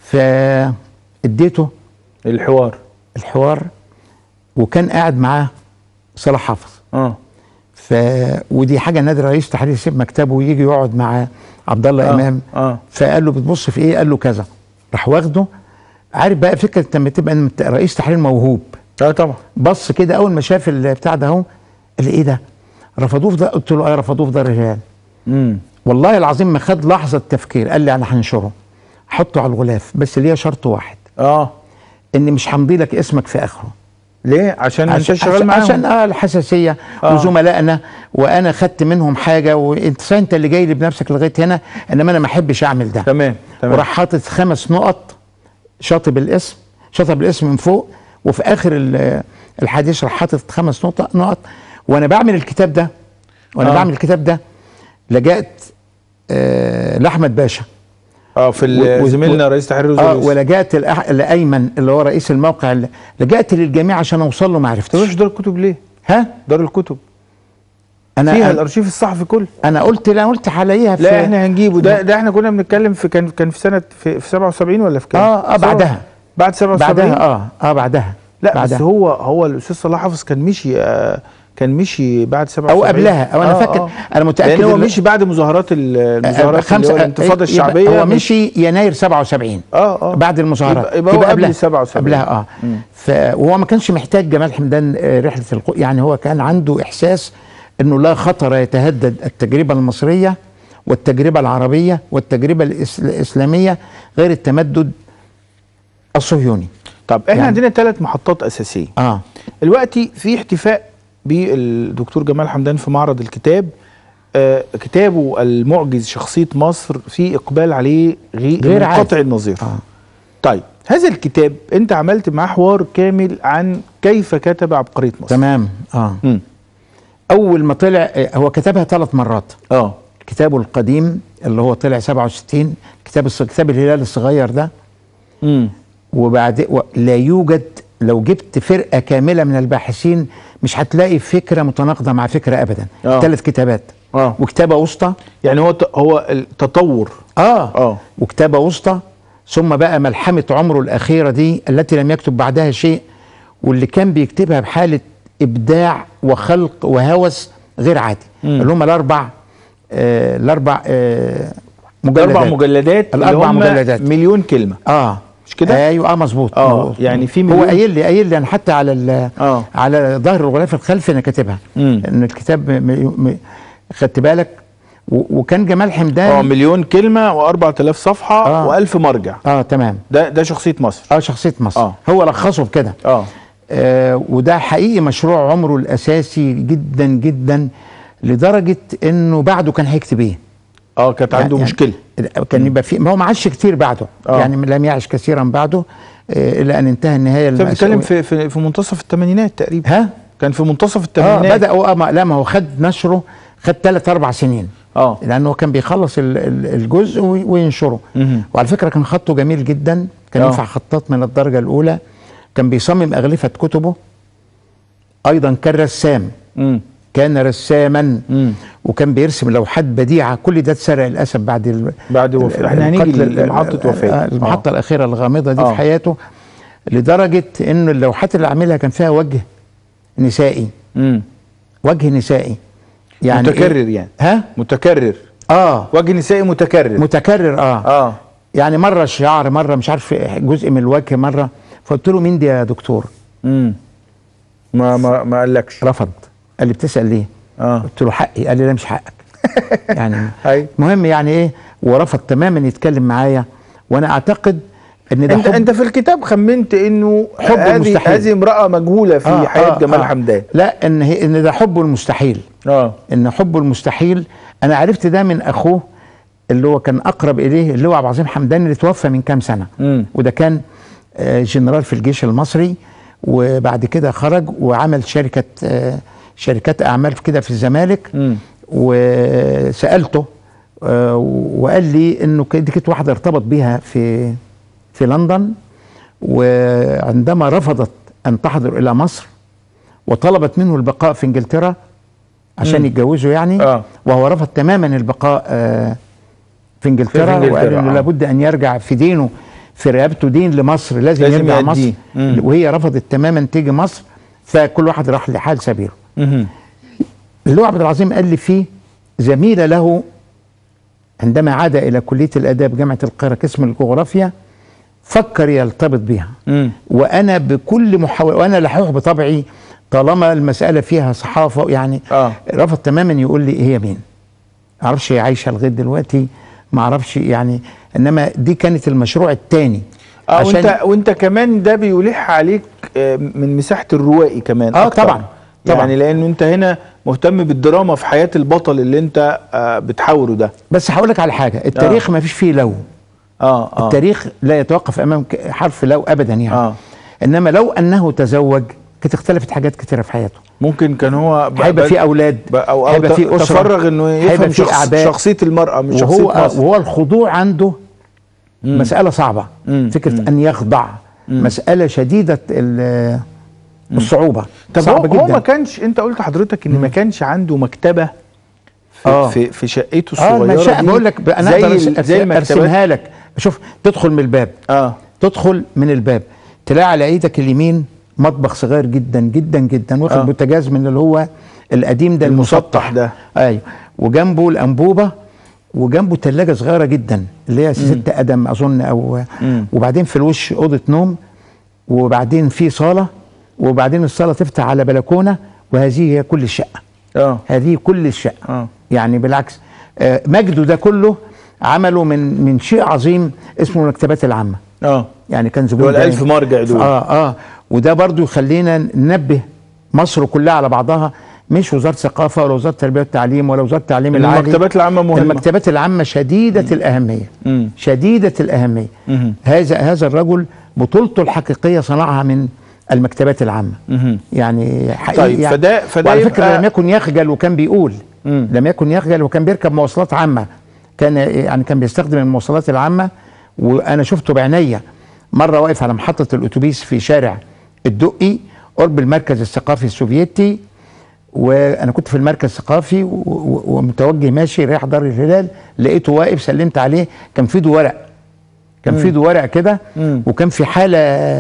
S2: فاديته
S1: الحوار
S2: الحوار وكان قاعد معاه صلاح حافظ
S1: اه
S2: ف ودي حاجه نادره رئيس تحرير يسيب مكتبه ويجي يقعد مع عبد الله
S1: آه،
S2: امام
S1: اه
S2: فقال له بتبص في ايه قال له كذا راح واخده عارف بقى فكره لما تبقى انت رئيس تحرير موهوب
S1: اه طبعا
S2: بص كده اول ما شاف البتاع ده اهو قال ايه ده رفضوه في ده قلت له اه رفضوه في دار الهلال
S1: امم
S2: والله العظيم ما خد لحظه تفكير قال لي انا هنشره حطه على الغلاف بس ليا شرط واحد
S1: اه
S2: ان مش همضي لك اسمك في اخره
S1: ليه عشان انت
S2: عشان
S1: شغال
S2: عشان,
S1: معاهم
S2: عشان اه الحساسيه
S1: آه.
S2: آه. وزملائنا وانا خدت منهم حاجه وانت صحيح انت اللي جاي لي بنفسك لغايه هنا انما انا ما احبش اعمل ده
S1: تمام تمام
S2: وراح حاطط خمس نقط شاطب الاسم شاطب الاسم من فوق وفي اخر ال- الحديث راح حاطط خمس نقط نقط وانا بعمل الكتاب ده وانا
S1: آه.
S2: آه. بعمل الكتاب ده لجأت آه لاحمد باشا
S1: اه في
S2: و- و-
S1: زميلنا رئيس تحرير روزا
S2: اه
S1: يوسف.
S2: ولجأت لأح- لايمن اللي هو رئيس الموقع اللي- لجأت للجميع عشان اوصل له ما عرفتش
S1: تروح دار الكتب ليه
S2: ها
S1: دار الكتب
S2: انا
S1: فيها
S2: أنا,
S1: الارشيف الصحفي كله
S2: أنا قلت لا قلت هلاقيها في
S1: لا احنا هنجيبه ده ده احنا كنا بنتكلم في كان كان في سنه في, في 77 ولا في كام؟
S2: اه اه بعدها
S1: بعد 77
S2: بعدها اه اه بعدها
S1: لا
S2: بعدها.
S1: بس هو هو الاستاذ صلاح حافظ كان مشي آه كان مشي بعد 77
S2: او قبلها او انا
S1: آه،
S2: فاكر
S1: آه.
S2: انا متاكد
S1: لان هو
S2: إن-
S1: مشي بعد مظاهرات ال- المظاهرات اللي هو الانتفاضه
S2: يبقى
S1: الشعبيه
S2: هو مشي يناير 77
S1: اه اه
S2: بعد المظاهرات
S1: يبقى- يبقى هو قبل 77.
S2: قبلها اه
S1: مم.
S2: ف وهو ما كانش محتاج جمال حمدان آه، رحله القو... يعني هو كان عنده احساس انه لا خطر يتهدد التجربه المصريه والتجربه العربيه والتجربه الإس... الاسلاميه غير التمدد الصهيوني
S1: طب احنا
S2: يعني-
S1: عندنا ثلاث محطات اساسيه
S2: اه
S1: دلوقتي في احتفاء بالدكتور جمال حمدان في معرض الكتاب آه كتابه المعجز شخصيه مصر في اقبال عليه غي...
S2: غير عادي.
S1: منقطع النظير
S2: آه.
S1: طيب هذا الكتاب انت عملت معاه حوار كامل عن كيف كتب عبقريه مصر
S2: تمام اه
S1: مم.
S2: اول ما طلع آه، هو كتبها ثلاث مرات
S1: اه
S2: كتابه القديم اللي هو طلع 67 كتاب الص- كتاب الهلال الصغير ده
S1: امم
S2: وبعد و- لا يوجد لو جبت فرقه كامله من الباحثين مش هتلاقي فكره متناقضه مع فكره ابدا
S1: آه.
S2: ثلاث كتابات
S1: اه
S2: وكتابه وسطى
S1: يعني هو ت... هو التطور
S2: اه
S1: اه
S2: وكتابه وسطى ثم بقى ملحمه عمره الاخيره دي التي لم يكتب بعدها شيء واللي كان بيكتبها بحاله ابداع وخلق وهوس غير عادي
S1: مم.
S2: اللي هم الاربع آه الاربع آه مجلدات
S1: الاربع مجلدات اللي
S2: الأربع
S1: هم
S2: مجلدات.
S1: مليون كلمه
S2: اه
S1: مش كده؟
S2: ايوه اه مظبوط
S1: آه،
S2: مظبوط.
S1: يعني في
S2: هو
S1: مليون-
S2: قايل لي قايل لي انا حتى على ال-
S1: آه.
S2: على ظهر الغلاف الخلفي انا كاتبها
S1: مم.
S2: ان الكتاب م... م... خدت بالك و... وكان جمال حمدان
S1: اه مليون كلمه و4000 صفحه
S2: آه.
S1: و1000 مرجع
S2: اه تمام
S1: ده ده شخصيه مصر
S2: اه شخصيه مصر
S1: آه.
S2: هو لخصه بكده
S1: اه
S2: آه وده حقيقي مشروع عمره الاساسي جدا جدا لدرجه انه بعده كان هيكتب ايه
S1: اه كانت عنده
S2: يعني-
S1: مشكله
S2: كان يبقى في ما هو ما عادش كتير بعده
S1: آه.
S2: يعني لم يعش كثيرا بعده آه الى ان انتهى النهايه
S1: انت بتتكلم
S2: المأساوية.
S1: في في في منتصف الثمانينات تقريبا
S2: ها
S1: كان في منتصف
S2: اه
S1: الثمانينات
S2: بدا هو- آه ما- لا ما هو خد نشره خد ثلاث اربع سنين
S1: اه
S2: لانه هو كان بيخلص ال- ال- الجزء وي- وينشره
S1: مهم.
S2: وعلى فكره كان خطه جميل جدا كان
S1: آه.
S2: ينفع خطاط من الدرجه الاولى كان بيصمم اغلفه كتبه ايضا كان رسام
S1: امم
S2: كان رساما
S1: مم.
S2: وكان بيرسم لوحات بديعه كل ده اتسرق للاسف بعد ال...
S1: بعد وفاة.
S2: ال-
S1: احنا هنيجي
S2: القتل-
S1: لمحطة وفاة.
S2: آه، المحطه
S1: آه.
S2: الاخيره الغامضه دي
S1: آه.
S2: في حياته لدرجه انه اللوحات اللي عاملها كان فيها وجه نسائي
S1: امم
S2: وجه نسائي
S1: يعني متكرر
S2: إيه؟
S1: يعني
S2: ها
S1: متكرر
S2: اه
S1: وجه نسائي متكرر
S2: متكرر اه
S1: اه
S2: يعني مره الشعر مره مش عارف جزء من الوجه مره فقلت له مين دي يا دكتور
S1: امم ما ما ما قالكش
S2: رفض قال لي بتسال ليه
S1: اه
S2: قلت له حقي قال لي لا مش حقك يعني
S1: اي
S2: المهم يعني ايه ورفض تماما يتكلم معايا وانا اعتقد ان ده
S1: انت
S2: حب
S1: انت في الكتاب خمنت انه
S2: حب
S1: هذه
S2: المستحيل.
S1: هذه امراه مجهوله في
S2: آه،
S1: حياه
S2: آه،
S1: جمال
S2: آه.
S1: حمدان
S2: لا ان هي ان ده حبه المستحيل
S1: اه
S2: ان حبه المستحيل انا عرفت ده من اخوه اللي هو كان اقرب اليه اللي هو عبد العظيم حمدان اللي توفى من كام سنه
S1: مم.
S2: وده كان آه، جنرال في الجيش المصري وبعد كده خرج وعمل شركه آه، شركات اعمال كده في الزمالك
S1: مم.
S2: وسالته آه، وقال لي انه كده- دي كانت واحده ارتبط بيها في في لندن وعندما رفضت ان تحضر الى مصر وطلبت منه البقاء في انجلترا عشان
S1: مم.
S2: يتجوزوا يعني
S1: آه.
S2: وهو رفض تماما البقاء آه، في انجلترا,
S1: في إنجلترا،
S2: وقال انه
S1: آه.
S2: لابد ان يرجع في دينه في رقبته دين لمصر لازم,
S1: لازم
S2: يرجع مصر
S1: يأديه. مم.
S2: وهي رفضت تماما تيجي مصر فكل واحد راح لحال سبيله
S1: مهم.
S2: اللي هو عبد العظيم قال لي فيه زميلة له عندما عاد إلى كلية الآداب جامعة القاهرة قسم الجغرافيا فكر يرتبط بها
S1: مم.
S2: وأنا بكل محاولة وأنا لحوح بطبعي طالما المسألة فيها صحافة يعني
S1: آه.
S2: رفض تماما يقول لي هي مين معرفش هي عايشة لغاية دلوقتي معرفش يعني إنما دي كانت المشروع الثاني
S1: اه وانت وانت كمان ده بيلح عليك آه، من مساحه الروائي كمان
S2: آه،
S1: أكتر.
S2: طبعاً، طبعاً.
S1: يعني لانه انت هنا مهتم بالدراما في حياه البطل اللي انت آه، بتحاوره ده
S2: بس هقول لك على حاجة التاريخ ما فيش فيه لو
S1: اه اه
S2: التاريخ لا يتوقف امام ك- حرف لو ابدا يعني
S1: آه.
S2: انما لو انه تزوج كانت اختلفت حاجات كتيره في حياته
S1: ممكن كان هو ب-
S2: هيبقى
S1: ب-
S2: في اولاد
S1: ب- او او
S2: هيبقى
S1: ت-
S2: في اسره
S1: تفرغ انه
S2: هيبقى
S1: يفهم
S2: في
S1: شخص
S2: أعباء.
S1: شخصيه المراه مش شخصيه
S2: وهو
S1: مصر
S2: وهو الخضوع عنده مساله صعبه
S1: مم.
S2: فكره ان يخضع مساله شديده ال- الصعوبه
S1: طب هو,
S2: صعبه
S1: هو ما
S2: جدا
S1: كانش انت قلت حضرتك ان ما كانش عنده مكتبه في
S2: آه.
S1: في, في شقته
S2: اه
S1: الصغيره
S2: المشاء
S1: دي
S2: بقول لك ب- انا
S1: زي
S2: اقدر
S1: ال-
S2: أرس-
S1: زي المكتبات
S2: ارسمها لك شوف تدخل من الباب
S1: اه
S2: تدخل من الباب تلاقي على ايدك اليمين مطبخ صغير جدا جدا جدا واخد
S1: آه.
S2: بوتاجاز من اللي هو القديم ده
S1: المسطح
S2: المسطح
S1: ده.
S2: ايوه وجنبه الانبوبه وجنبه ثلاجه صغيره جدا اللي هي ست قدم اظن او
S1: مم.
S2: وبعدين في الوش اوضه نوم وبعدين في صاله وبعدين الصاله تفتح على بلكونه وهذه هي كل الشقه
S1: اه
S2: هذه كل الشقه
S1: اه
S2: يعني بالعكس آه، مجده ده كله عمله من من شيء عظيم اسمه المكتبات العامه
S1: اه
S2: يعني كان زبون
S1: اللي هو
S2: دايم.
S1: الألف مرجع دول.
S2: اه اه وده برضو يخلينا ننبه مصر كلها على بعضها مش وزاره ثقافه ولا وزاره التربيه والتعليم ولا وزاره التعليم
S1: إن
S2: العالي
S1: المكتبات العامة مهمة.
S2: المكتبات العامه شديده الاهميه
S1: مم.
S2: شديده الاهميه
S1: مهم.
S2: هذا هذا الرجل بطولته الحقيقيه صنعها من المكتبات العامه
S1: مهم.
S2: يعني حقيقي
S1: طيب،
S2: يعني
S1: فده- فده
S2: وعلى
S1: يبقى-
S2: فكره لم يكن يخجل وكان بيقول
S1: مم.
S2: لم يكن يخجل وكان بيركب مواصلات عامه كان يعني كان بيستخدم المواصلات العامه وانا شفته بعينيا مره واقف على محطه الاتوبيس في شارع الدقي قرب المركز الثقافي السوفيتي وانا كنت في المركز الثقافي و- و- ومتوجه ماشي رايح دار الهلال لقيته واقف سلمت عليه كان في ايده ورق كان في ايده ورق كده
S1: مم.
S2: وكان في حاله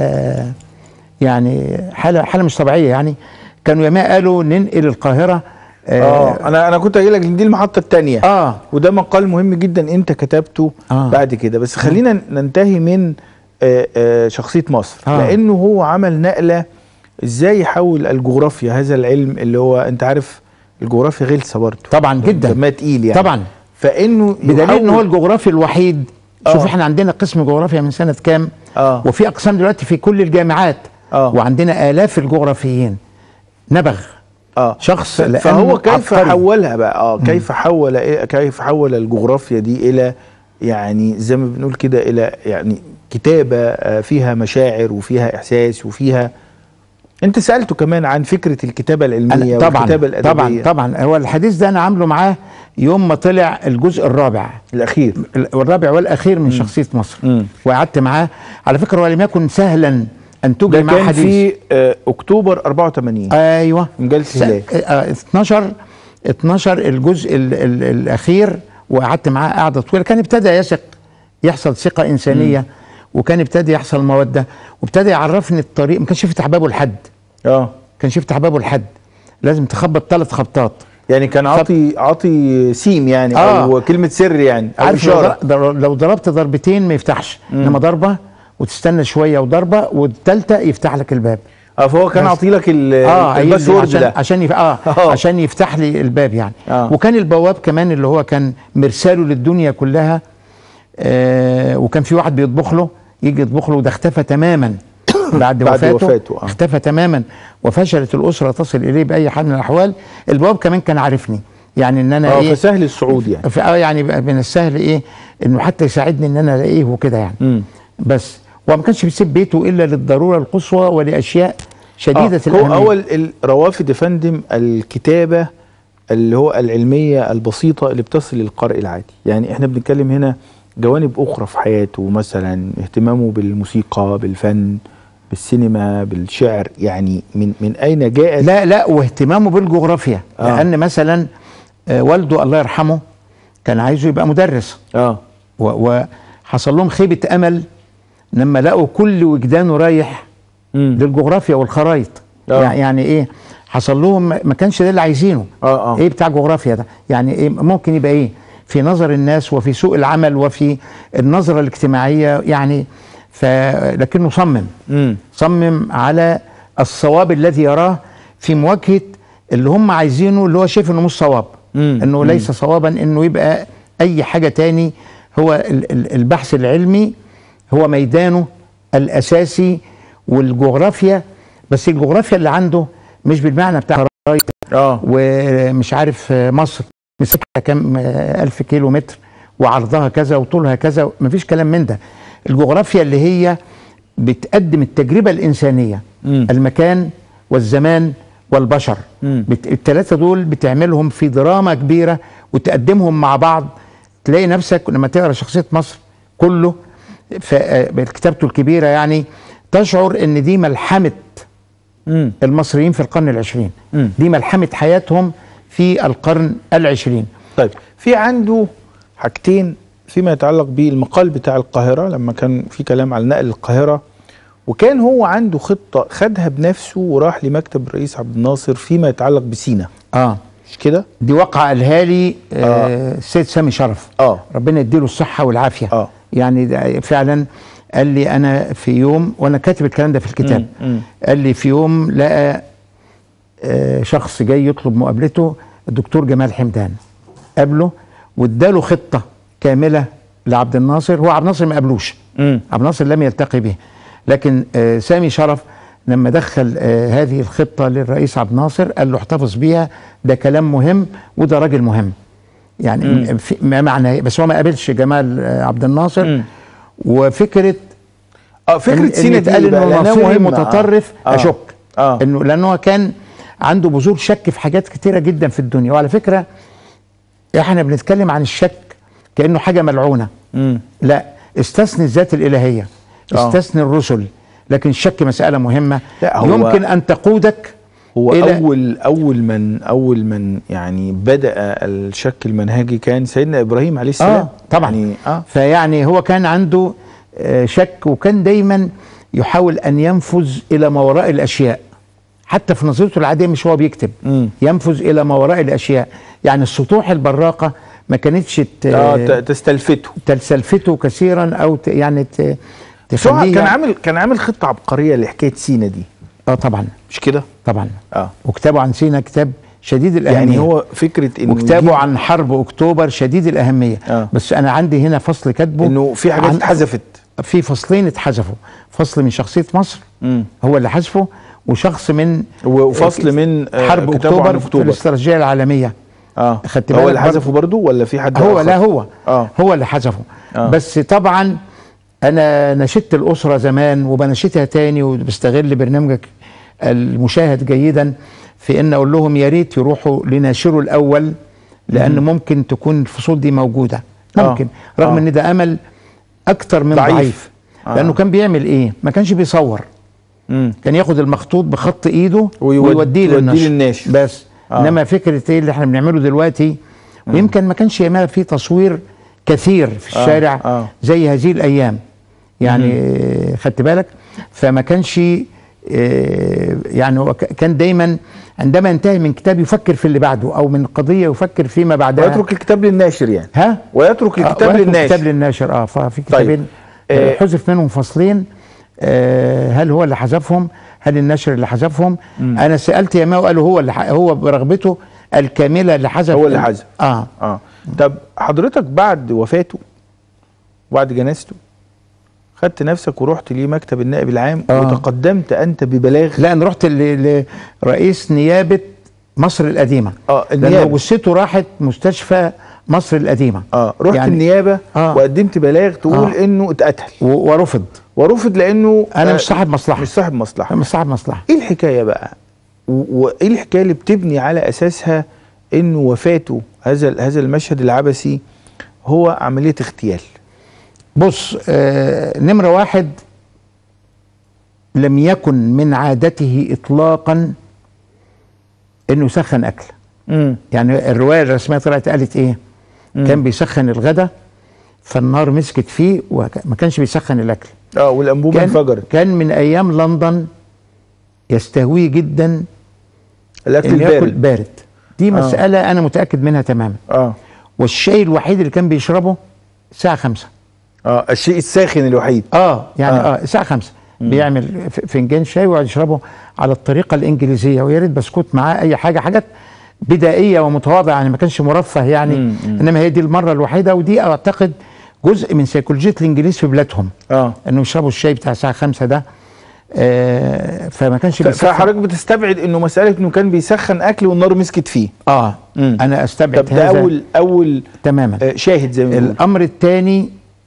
S2: يعني حاله حاله مش طبيعيه يعني كانوا ياما قالوا ننقل القاهره
S1: اه انا انا كنت قايل لك دي المحطه الثانيه
S2: اه
S1: وده مقال مهم جدا انت كتبته
S2: آه.
S1: بعد كده بس خلينا ننتهي من آه، آه، شخصيه مصر
S2: آه.
S1: لانه هو عمل نقله ازاي يحول الجغرافيا هذا العلم اللي هو انت عارف الجغرافيا غلسه برضه
S2: طبعا جدا
S1: دمها تقيل يعني
S2: طبعا
S1: فانه
S2: بدليل ان هو
S1: يحول-
S2: الجغرافي الوحيد
S1: آه.
S2: شوف احنا عندنا قسم جغرافيا من سنه كام
S1: اه
S2: وفي اقسام دلوقتي في كل الجامعات
S1: آه.
S2: وعندنا الاف الجغرافيين نبغ
S1: اه
S2: شخص
S1: ف-
S2: لأنه
S1: فهو كيف
S2: عبقري.
S1: حولها بقى اه كيف حول إيه كيف حول الجغرافيا دي الى يعني زي ما بنقول كده الى يعني كتابه آه، فيها مشاعر وفيها احساس وفيها انت سالته كمان عن فكره الكتابه العلميه
S2: أنا طبعا
S1: والكتابه الادبيه
S2: طبعا طبعا هو الحديث ده انا عامله معاه يوم ما طلع الجزء الرابع
S1: الاخير
S2: الرابع والاخير من شخصيه مصر
S1: مم.
S2: وقعدت معاه على فكره هو لم يكن سهلا ان
S1: ده
S2: تجري معاه
S1: كان
S2: حديث
S1: في آه، اكتوبر 84
S2: ايوه
S1: مجلة
S2: س-
S1: الهلال.
S2: آه، 12 12 الجزء ال ال الاخير وقعدت معاه قعده طويله كان ابتدى يثق يحصل ثقه انسانيه وكان ابتدى يحصل موده وابتدى يعرفني الطريق ما كانش يفتح بابه لحد
S1: اه
S2: كانش يفتح بابه لحد لازم تخبط ثلاث خبطات
S1: يعني كان عاطي عاطي سيم يعني
S2: آه.
S1: او كلمه سر يعني او
S2: عارف لو,
S1: اشاره
S2: ضر- لو ضربت ضربتين ما يفتحش انما ضربه وتستنى شويه وضربه والثالثه يفتح لك الباب
S1: اه فهو كان
S2: بس.
S1: عاطي لك ال-
S2: اه عيل
S1: الباسورد
S2: عشان
S1: ده
S2: عشان يف... آه,
S1: آه.
S2: عشان يفتح لي الباب يعني
S1: آه.
S2: وكان البواب كمان اللي هو كان مرساله للدنيا كلها آه وكان في واحد بيطبخ له يجي يطبخ له وده اختفى تماما بعد,
S1: بعد
S2: وفاته,
S1: وفاته، آه.
S2: اختفى تماما وفشلت الاسره تصل اليه باي حال من الاحوال البواب كمان كان عارفني يعني ان انا
S1: اه
S2: ايه
S1: فسهل الصعود يعني
S2: ف- اه يعني بقى من السهل ايه انه حتى يساعدني ان انا الاقيه وكده يعني
S1: مم.
S2: بس هو ما كانش بيسيب بيته الا للضروره القصوى ولاشياء شديده
S1: آه، هو
S2: الاهميه
S1: اول الروافد يا فندم الكتابه اللي هو العلميه البسيطه اللي بتصل للقارئ العادي يعني احنا بنتكلم هنا جوانب اخرى في حياته مثلا اهتمامه بالموسيقى بالفن بالسينما بالشعر يعني من من اين جاءت
S2: لا لا واهتمامه بالجغرافيا
S1: آه.
S2: آه. لان مثلا آه، والده الله يرحمه كان عايزه يبقى مدرس
S1: اه
S2: و- وحصل لهم خيبه امل لما لقوا كل وجدانه رايح
S1: مم.
S2: للجغرافيا والخرايط
S1: آه.
S2: يع- يعني ايه حصل لهم ما كانش ده اللي عايزينه
S1: اه اه
S2: ايه بتاع جغرافيا ده يعني ايه ممكن يبقى ايه في نظر الناس وفي سوق العمل وفي النظره الاجتماعيه يعني ف لكنه صمم
S1: مم.
S2: صمم على الصواب الذي يراه في مواجهه اللي هم عايزينه اللي هو شايف انه مش صواب
S1: مم.
S2: انه ليس صوابا انه يبقى اي حاجه تاني هو ال- ال- البحث العلمي هو ميدانه الاساسي والجغرافيا بس الجغرافيا اللي عنده مش بالمعنى بتاع خرايط
S1: اه
S2: ومش عارف مصر مساحتها كام آه، ألف كيلو متر وعرضها كذا وطولها كذا مفيش كلام من ده الجغرافيا اللي هي بتقدم التجربة الإنسانية
S1: مم.
S2: المكان والزمان والبشر
S1: مم.
S2: بت... التلاتة دول بتعملهم في دراما كبيرة وتقدمهم مع بعض تلاقي نفسك لما تقرا شخصية مصر كله في آه، كتابته الكبيرة يعني تشعر ان دي ملحمة
S1: مم.
S2: المصريين في القرن العشرين
S1: مم.
S2: دي ملحمة حياتهم في القرن العشرين
S1: طيب في عنده حاجتين فيما يتعلق بالمقال بتاع القاهرة لما كان في كلام على نقل القاهرة وكان هو عنده خطة خدها بنفسه وراح لمكتب الرئيس عبد الناصر فيما يتعلق بسينا
S2: اه
S1: مش كده؟
S2: دي وقع قالها لي آه السيد سامي شرف
S1: اه
S2: ربنا يديله الصحة والعافية
S1: اه
S2: يعني ده فعلا قال لي انا في يوم وانا كاتب الكلام ده في الكتاب
S1: مم، مم.
S2: قال لي في يوم لقى آه شخص جاي يطلب مقابلته الدكتور جمال حمدان قابله واداله خطة كاملة لعبد الناصر هو عبد الناصر ما قابلوش
S1: مم.
S2: عبد الناصر لم يلتقي به لكن آه، سامي شرف لما دخل آه هذه الخطه للرئيس عبد الناصر قال له احتفظ بيها ده كلام مهم وده راجل مهم يعني
S1: مم.
S2: في ما معنى بس هو ما قابلش جمال آه عبد الناصر
S1: مم.
S2: وفكره
S1: اه فكره
S2: إن-
S1: سينا
S2: إن
S1: دي
S2: اتقال
S1: بقى
S2: انه
S1: لأنها
S2: ناصري
S1: مهمة.
S2: متطرف
S1: آه.
S2: اشك
S1: اه
S2: انه لانه هو كان عنده بذور شك في حاجات كتيره جدا في الدنيا وعلى فكره احنا بنتكلم عن الشك كانه حاجه ملعونه
S1: مم.
S2: لا استثني الذات الالهيه
S1: آه.
S2: استثني الرسل لكن الشك مساله مهمه
S1: لا، هو-
S2: يمكن ان تقودك
S1: هو
S2: إلى-
S1: اول اول من اول من يعني بدا الشك المنهجي كان سيدنا ابراهيم عليه السلام
S2: اه طبعا
S1: يعني اه
S2: فيعني هو كان عنده آه، شك وكان دايما يحاول ان ينفذ الى ما وراء الاشياء حتى في نظرته العاديه مش هو بيكتب
S1: مم.
S2: ينفذ الى ما وراء الاشياء يعني السطوح البراقه ما كانتش ت-
S1: اه ت- تستلفته
S2: تلسلفته كثيرا او ت- يعني ت-
S1: بس هو
S2: تخليه
S1: كان عامل كان عامل خطه عبقريه لحكايه سينا دي
S2: اه طبعا
S1: مش كده؟
S2: طبعا
S1: اه
S2: وكتابه عن سينا كتاب شديد الاهميه
S1: يعني هو فكره انه
S2: وكتابه
S1: يجيب-
S2: عن حرب اكتوبر شديد الاهميه
S1: آه.
S2: بس انا عندي هنا فصل كاتبه
S1: انه في حاجات
S2: عن-
S1: اتحذفت
S2: في فصلين اتحذفوا فصل من شخصيه مصر
S1: مم.
S2: هو اللي حذفه وشخص من
S1: وفصل من آه،
S2: حرب
S1: كتابه عن
S2: اكتوبر في
S1: اكتوبر
S2: الاستراتيجيه العالميه
S1: اه
S2: خدت
S1: هو
S2: بالك
S1: اللي
S2: برضه؟
S1: حذفه برضه ولا في حد
S2: هو
S1: آخر؟
S2: لا هو
S1: اه
S2: هو اللي حذفه
S1: آه.
S2: بس طبعا انا نشدت الاسره زمان وبنشدها تاني وبستغل برنامجك المشاهد جيدا في ان اقول لهم يا ريت يروحوا لناشره الاول لان ممكن تكون الفصول دي موجوده
S1: آه.
S2: ممكن رغم
S1: آه.
S2: ان ده امل اكتر من
S1: ضعيف.
S2: ضعيف,
S1: آه.
S2: لانه كان بيعمل ايه ما كانش بيصور
S1: مم.
S2: كان ياخد المخطوط بخط ايده
S1: ويود-
S2: ويوديه
S1: يوديه
S2: للنشر
S1: للناشر.
S2: بس
S1: آه.
S2: آه. انما فكره ايه اللي احنا بنعمله دلوقتي ويمكن ما كانش ياما في تصوير كثير في
S1: آه،
S2: الشارع
S1: آه.
S2: زي هذه الايام يعني آه، خدت بالك فما كانش آه، يعني هو ك- كان دايما عندما ينتهي من كتاب يفكر في اللي بعده او من قضيه يفكر فيما بعدها
S1: ويترك الكتاب للناشر يعني
S2: ها
S1: ويترك
S2: آه،
S1: الكتاب
S2: ويترك
S1: للناشر
S2: الكتاب للناشر اه ففي كتابين
S1: آه،
S2: آه حذف منهم فصلين آه هل هو اللي حذفهم هل النشر اللي حذفهم انا سالت يا ماو قالوا هو اللي ح- هو برغبته الكامله اللي حذف
S1: هو اللي حذف.
S2: اه
S1: اه طب حضرتك بعد وفاته بعد جنازته خدت نفسك ورحت ليه مكتب النائب العام
S2: آه.
S1: وتقدمت انت ببلاغ
S2: لا انا رحت ل- لرئيس نيابه مصر القديمه
S1: اه
S2: لانه
S1: النيابه
S2: جثته راحت مستشفى مصر القديمه
S1: اه رحت
S2: يعني-
S1: النيابه
S2: آه.
S1: وقدمت بلاغ تقول
S2: آه.
S1: انه اتقتل
S2: و- ورفض
S1: ورفض لانه
S2: انا
S1: آه،
S2: مش صاحب مصلحه
S1: مش صاحب مصلحه
S2: مش صاحب مصلحه
S1: ايه الحكايه بقى و- وايه الحكايه اللي بتبني على اساسها انه وفاته هذا هذا المشهد العبثي هو عمليه اغتيال
S2: بص آه نمرة واحد لم يكن من عادته إطلاقا إنه يسخن أكل
S1: امم
S2: يعني الرواية الرسمية طلعت قالت إيه كان بيسخن الغدا فالنار مسكت فيه وما كانش بيسخن الأكل
S1: اه والانبوبه
S2: كان,
S1: انفجرت
S2: كان من أيام لندن يستهويه جدا
S1: الاكل
S2: إنه ياكل
S1: البارد
S2: بارد دي مسألة أنا متأكد منها تماما
S1: اه
S2: والشاي الوحيد اللي كان بيشربه الساعة خمسة
S1: اه الشيء الساخن الوحيد
S2: اه يعني
S1: آه.
S2: اه, الساعه 5 بيعمل ف- فنجان شاي ويقعد يشربه على الطريقه الانجليزيه ويا ريت بسكوت معاه اي حاجه حاجات بدائيه ومتواضعه يعني ما كانش مرفه يعني
S1: مم، مم.
S2: انما هي دي المره الوحيده ودي اعتقد جزء من سيكولوجيه الانجليز في بلادهم
S1: اه
S2: انهم يشربوا الشاي بتاع الساعه 5 ده آه فما كانش
S1: ف-
S2: بيسخن
S1: فحضرتك بتستبعد انه مساله انه كان بيسخن اكل والنار مسكت فيه
S2: اه
S1: مم.
S2: انا استبعد
S1: طب ده
S2: هذا
S1: اول اول
S2: تماما
S1: آه، شاهد زي ما بنقول
S2: الامر الثاني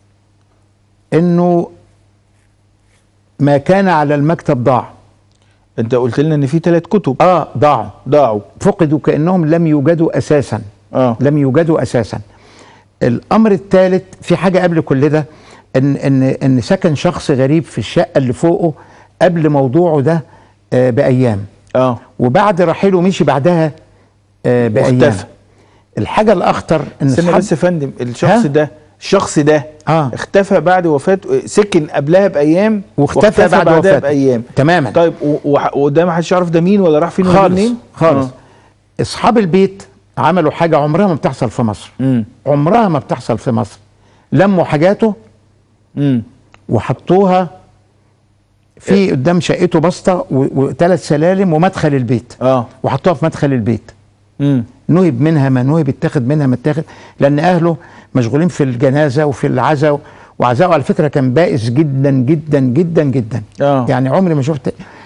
S2: انه ما كان على المكتب ضاع
S1: انت قلت لنا ان في ثلاث كتب
S2: اه ضاعوا
S1: ضاعوا
S2: فقدوا كانهم لم يوجدوا اساسا
S1: اه
S2: لم يوجدوا اساسا الامر الثالث في حاجه قبل كل ده ان ان ان سكن شخص غريب في الشقه اللي فوقه قبل موضوعه ده آه بايام
S1: اه
S2: وبعد رحيله مشي بعدها آه بايام
S1: واختفى.
S2: الحاجه الاخطر ان
S1: استنى
S2: أصحاب-
S1: بس يا فندم الشخص
S2: ها؟
S1: ده الشخص ده
S2: اه
S1: اختفى بعد وفاته سكن قبلها بايام
S2: واختفى بعد
S1: بعدها
S2: وفاته.
S1: بايام
S2: تماما
S1: طيب و- وح- وده ما حدش يعرف ده مين ولا راح فين ولا جه
S2: خالص
S1: منين
S2: خالص اصحاب البيت عملوا حاجه عمرها ما بتحصل في مصر
S1: امم
S2: عمرها ما بتحصل في مصر لموا حاجاته
S1: امم
S2: وحطوها في قدام شقته بسطه وثلاث سلالم ومدخل البيت
S1: اه
S2: وحطوها في مدخل البيت
S1: امم
S2: نهب منها ما نهب اتاخد منها ما اتاخد لان اهله مشغولين في الجنازه وفي العزاء وعزاءه على فكره كان بائس جدا جدا جدا جدا
S1: اه
S2: يعني عمري ما شفت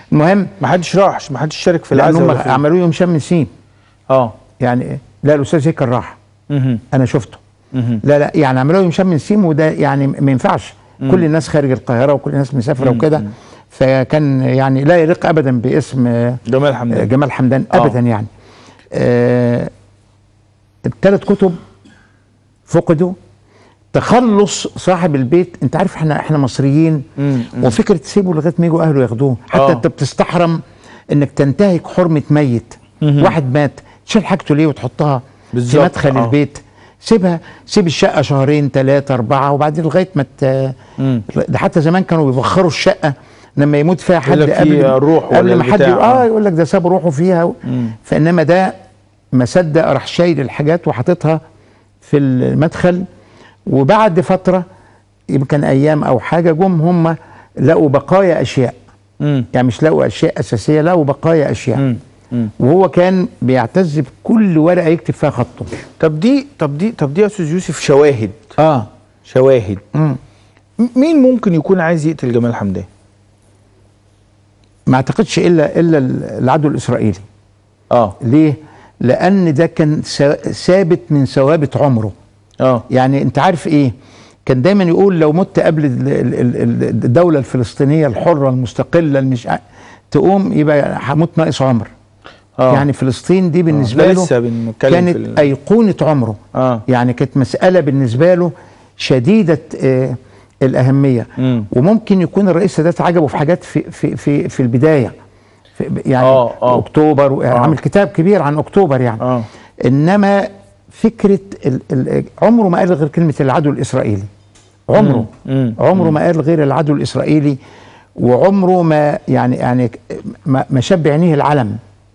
S2: المهم
S1: ما حدش راح ما حدش شارك في
S2: لان
S1: العزاء
S2: هم
S1: ولا في-
S2: عملوا يوم شم نسيم
S1: اه
S2: يعني لا الاستاذ هيك راح
S1: مهم.
S2: انا شفته
S1: مهم.
S2: لا لا يعني عملوا يوم شم نسيم وده يعني ما ينفعش كل الناس خارج القاهره وكل الناس مسافره وكده فكان يعني لا يليق ابدا باسم آه،
S1: جمال حمدان
S2: جمال حمدان
S1: آه.
S2: ابدا يعني آه الثلاث كتب فقدوا تخلص صاحب البيت انت عارف احنا احنا مصريين
S1: مم.
S2: وفكره تسيبه لغايه ما يجوا اهله ياخدوه حتى
S1: آه.
S2: انت بتستحرم انك تنتهك حرمه ميت
S1: مهم.
S2: واحد مات تشيل حاجته ليه وتحطها في
S1: بالظبط،
S2: مدخل
S1: آه.
S2: البيت سيبها سيب الشقه شهرين ثلاثه اربعه وبعدين لغايه ما ت...
S1: مم.
S2: ده حتى زمان كانوا بيبخروا الشقه لما يموت فيها حد
S1: يقول لك
S2: قبل
S1: في روح
S2: قبل
S1: ولا
S2: ما حد
S1: البتاع،
S2: يقول- اه
S1: آه.
S2: يقول لك ده ساب روحه فيها و... فانما ده ما صدق راح شايل الحاجات وحاططها في المدخل وبعد فتره يمكن ايام او حاجه جم هم لقوا بقايا اشياء
S1: مم.
S2: يعني مش لقوا اشياء اساسيه لقوا بقايا اشياء
S1: مم. مم.
S2: وهو كان بيعتز بكل ورقه يكتب فيها خطه
S1: طب دي طب دي طب دي يا استاذ يوسف شواهد
S2: اه
S1: شواهد
S2: مم.
S1: م- مين ممكن يكون عايز يقتل جمال حمدان
S2: ما اعتقدش الا الا العدو الاسرائيلي
S1: اه
S2: ليه لان ده كان سا- ثابت من ثوابت عمره
S1: اه
S2: يعني انت عارف ايه كان دايما يقول لو مت قبل ال- ال- ال- ال- الدوله الفلسطينيه الحره المستقله المش ع- تقوم يبقى هموت ناقص عمر
S1: اه
S2: يعني فلسطين دي بالنسبه
S1: ده
S2: له
S1: لسه بنتكلم
S2: كانت
S1: في ال-
S2: ايقونه عمره
S1: اه
S2: يعني كانت مساله بالنسبه له شديده آه الاهميه
S1: مم.
S2: وممكن يكون الرئيس السادات عجبه في حاجات في في في, في البدايه في يعني
S1: آه، آه.
S2: اكتوبر و- عامل كتاب كبير عن اكتوبر يعني
S1: اه
S2: انما فكره ال ال عمره ما قال غير كلمه العدو الاسرائيلي عمره
S1: مم.
S2: عمره ما قال غير العدو الاسرائيلي وعمره ما يعني يعني ما, ما شاب عينيه العلم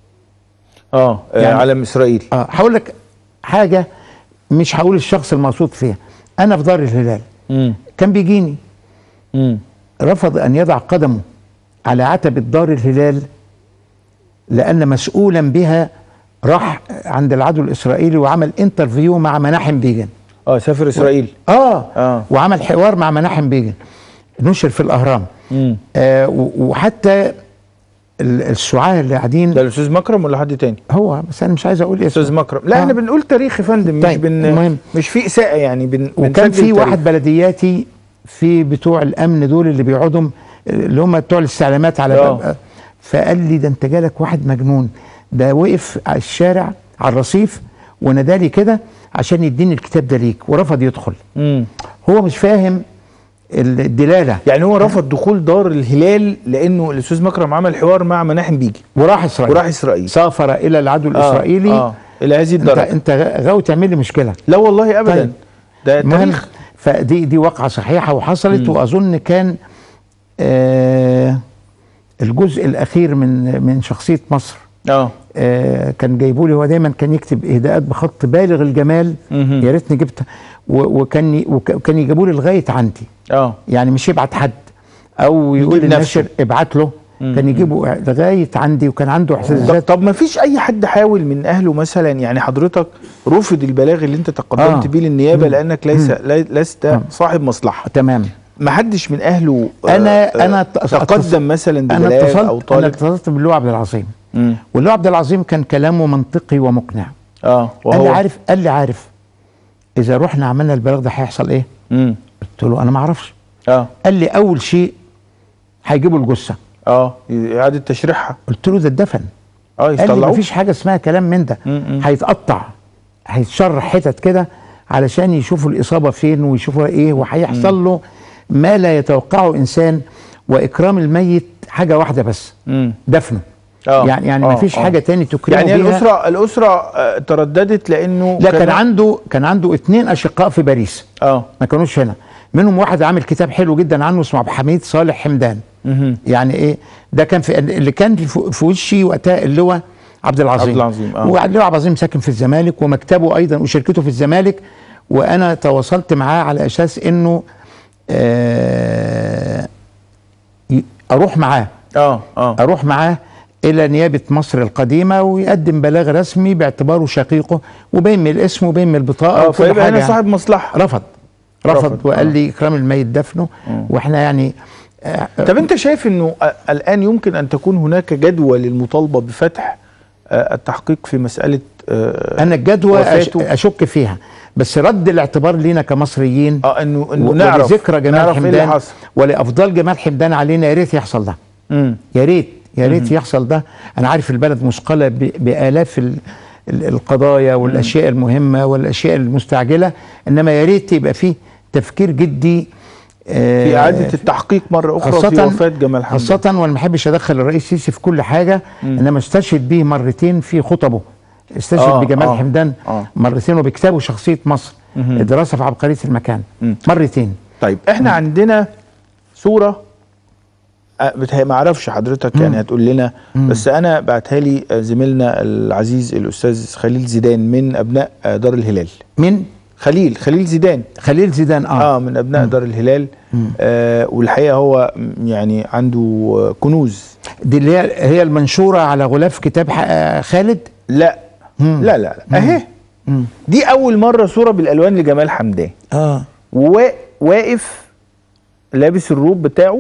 S1: اه
S2: يعني-
S1: يعني علم اسرائيل
S2: اه هقول لك حاجه مش هقول الشخص المقصود فيها انا في دار الهلال
S1: امم
S2: كان بيجيني
S1: امم
S2: رفض ان يضع قدمه على عتبه دار الهلال لان مسؤولا بها راح عند العدو الاسرائيلي وعمل انترفيو مع مناحم بيجن
S1: اه سافر اسرائيل
S2: اه,
S1: آه.
S2: وعمل حوار مع مناحم بيجن نشر في الاهرام
S1: امم
S2: آه و- وحتى ال- السعاه اللي قاعدين
S1: ده الاستاذ مكرم ولا حد تاني
S2: هو بس انا مش عايز اقول اسمه
S1: استاذ مكرم لا
S2: آه.
S1: احنا بنقول تاريخ يا فندم مش
S2: طيب،
S1: بن
S2: المهم.
S1: مش في اساءه يعني بن
S2: وكان
S1: بنسجل
S2: في
S1: تاريخ.
S2: واحد بلدياتي في بتوع الامن دول اللي بيقعدوا اللي هم بتوع الاستعلامات على
S1: آه.
S2: باب فقال لي ده انت جالك واحد مجنون ده وقف على الشارع على الرصيف ونادالي كده عشان يديني الكتاب ده ليك ورفض يدخل
S1: امم
S2: هو مش فاهم الدلاله
S1: يعني هو رفض دخول دار الهلال لانه الاستاذ مكرم عمل حوار مع مناحم بيجي
S2: وراح اسرائيل
S1: وراح اسرائيل
S2: سافر الى العدو الاسرائيلي
S1: اه, آه. الى هذه
S2: انت
S1: الدرجه
S2: انت غاوي تعمل لي مشكله
S1: لا والله ابدا
S2: طيب.
S1: ده
S2: المهم
S1: تاريخ
S2: فدي دي واقعه صحيحه وحصلت واظن كان آه الجزء الاخير من من شخصيه مصر
S1: اه
S2: آه كان جايبوا لي هو دايما كان يكتب اهداءات بخط بالغ الجمال
S1: مهم.
S2: يا ريتني جبتها و- وكان ي- وك- وكان يجيبوا لي لغايه عندي
S1: اه
S2: يعني مش يبعت حد او يقول
S1: يجيب نفسه.
S2: للناشر ابعت له كان يجيبه لغايه عندي وكان عنده احساس
S1: طب,
S2: ذات
S1: طب ما فيش اي حد حاول من اهله مثلا يعني حضرتك رفض البلاغ اللي انت تقدمت
S2: آه.
S1: بيه للنيابه لانك ليس لي- لست صاحب مصلحه
S2: تمام
S1: ما حدش من اهله آه،
S2: أنا-
S1: آه،
S2: أنا ت-
S1: تقدم مثلا
S2: انا
S1: ببلاغ او
S2: اتصلت انا
S1: طالب
S2: اتصلت باللواء عبد العظيم
S1: مم.
S2: واللواء عبد العظيم كان كلامه منطقي ومقنع
S1: اه
S2: قال لي
S1: وهو
S2: عارف قال لي عارف اذا رحنا عملنا البلاغ ده هيحصل ايه
S1: مم.
S2: قلت له انا ما اعرفش
S1: اه
S2: قال لي اول شيء هيجيبوا الجثه
S1: اه اعاده تشريحها
S2: قلت له ده اتدفن
S1: اه
S2: قال لي
S1: يطلعوه
S2: مفيش حاجه اسمها كلام من ده
S1: م-م.
S2: هيتقطع هيتشرح حتت كده علشان يشوفوا الاصابه فين ويشوفوا ايه وهيحصل له ما لا يتوقعه انسان واكرام الميت حاجه واحده بس
S1: مم.
S2: دفنه
S1: آه،
S2: يعني يعني
S1: آه،
S2: مفيش
S1: آه.
S2: حاجه تاني تكرمه
S1: يعني
S2: بيها.
S1: الاسره الاسره آه، ترددت لانه
S2: لا كان عنده كان عنده اتنين اشقاء في باريس
S1: اه
S2: ما كانوش هنا منهم واحد عامل كتاب حلو جدا عنه اسمه عبد الحميد صالح حمدان
S1: مهم.
S2: يعني ايه ده كان في اللي كان في في وشي وقتها اللواء عبد العظيم
S1: عبد العظيم، آه.
S2: واللواء عبد العظيم ساكن في الزمالك ومكتبه ايضا وشركته في الزمالك وانا تواصلت معاه على اساس انه آه ي- اروح معاه
S1: اه اه
S2: اروح معاه الى نيابه مصر القديمه ويقدم بلاغ رسمي باعتباره شقيقه وبين من الاسم وبين من البطاقه
S1: اه
S2: وكل
S1: فيبقى
S2: حاجه
S1: هنا
S2: يعني.
S1: صاحب مصلحه
S2: رفض رفض
S1: رفض،
S2: وقال
S1: آه.
S2: لي اكرام الميت دفنه واحنا يعني
S1: طب انت شايف انه آه، الان يمكن ان تكون هناك جدوى للمطالبه بفتح آه، التحقيق في مساله آه،
S2: انا الجدوى أش-
S1: وفاته.
S2: اشك فيها بس رد الاعتبار لينا كمصريين
S1: اه انه انه
S2: و-
S1: نعرف
S2: ولذكرى جمال
S1: نعرف ايه اللي
S2: حمدان
S1: حصل
S2: ولافضال جمال حمدان علينا يا ريت يحصل ده
S1: مم.
S2: يا ريت يا ريت يحصل ده انا عارف البلد مثقله ب- بالاف ال- ال- القضايا والاشياء المهمه والاشياء المستعجله انما يا ريت يبقى فيه تفكير جدي آه،
S1: في اعاده التحقيق مره اخرى في وفاه جمال حمدان
S2: خاصة وانا ما بحبش ادخل الرئيس السيسي في كل حاجة انما استشهد به مرتين في خطبه استشهد
S1: آه،
S2: بجمال
S1: آه،
S2: حمدان
S1: آه.
S2: مرتين وبكتابه شخصية مصر الدراسة في عبقرية المكان
S1: مم.
S2: مرتين
S1: طيب احنا عندنا صوره آه، بتهي- ما اعرفش حضرتك يعني هتقول لنا بس انا بعتها لي آه، زميلنا العزيز الاستاذ خليل زيدان من ابناء آه، دار الهلال
S2: من
S1: خليل خليل زيدان
S2: خليل زيدان اه,
S1: اه من ابناء دار الهلال آه والحقيقه هو م- يعني عنده آه، كنوز
S2: دي اللي هي هي المنشورة على غلاف كتاب ح- آه، خالد
S1: لا لا لا لا اهي دي اول مره صوره بالالوان لجمال حمدان
S2: اه
S1: وواقف لابس الروب بتاعه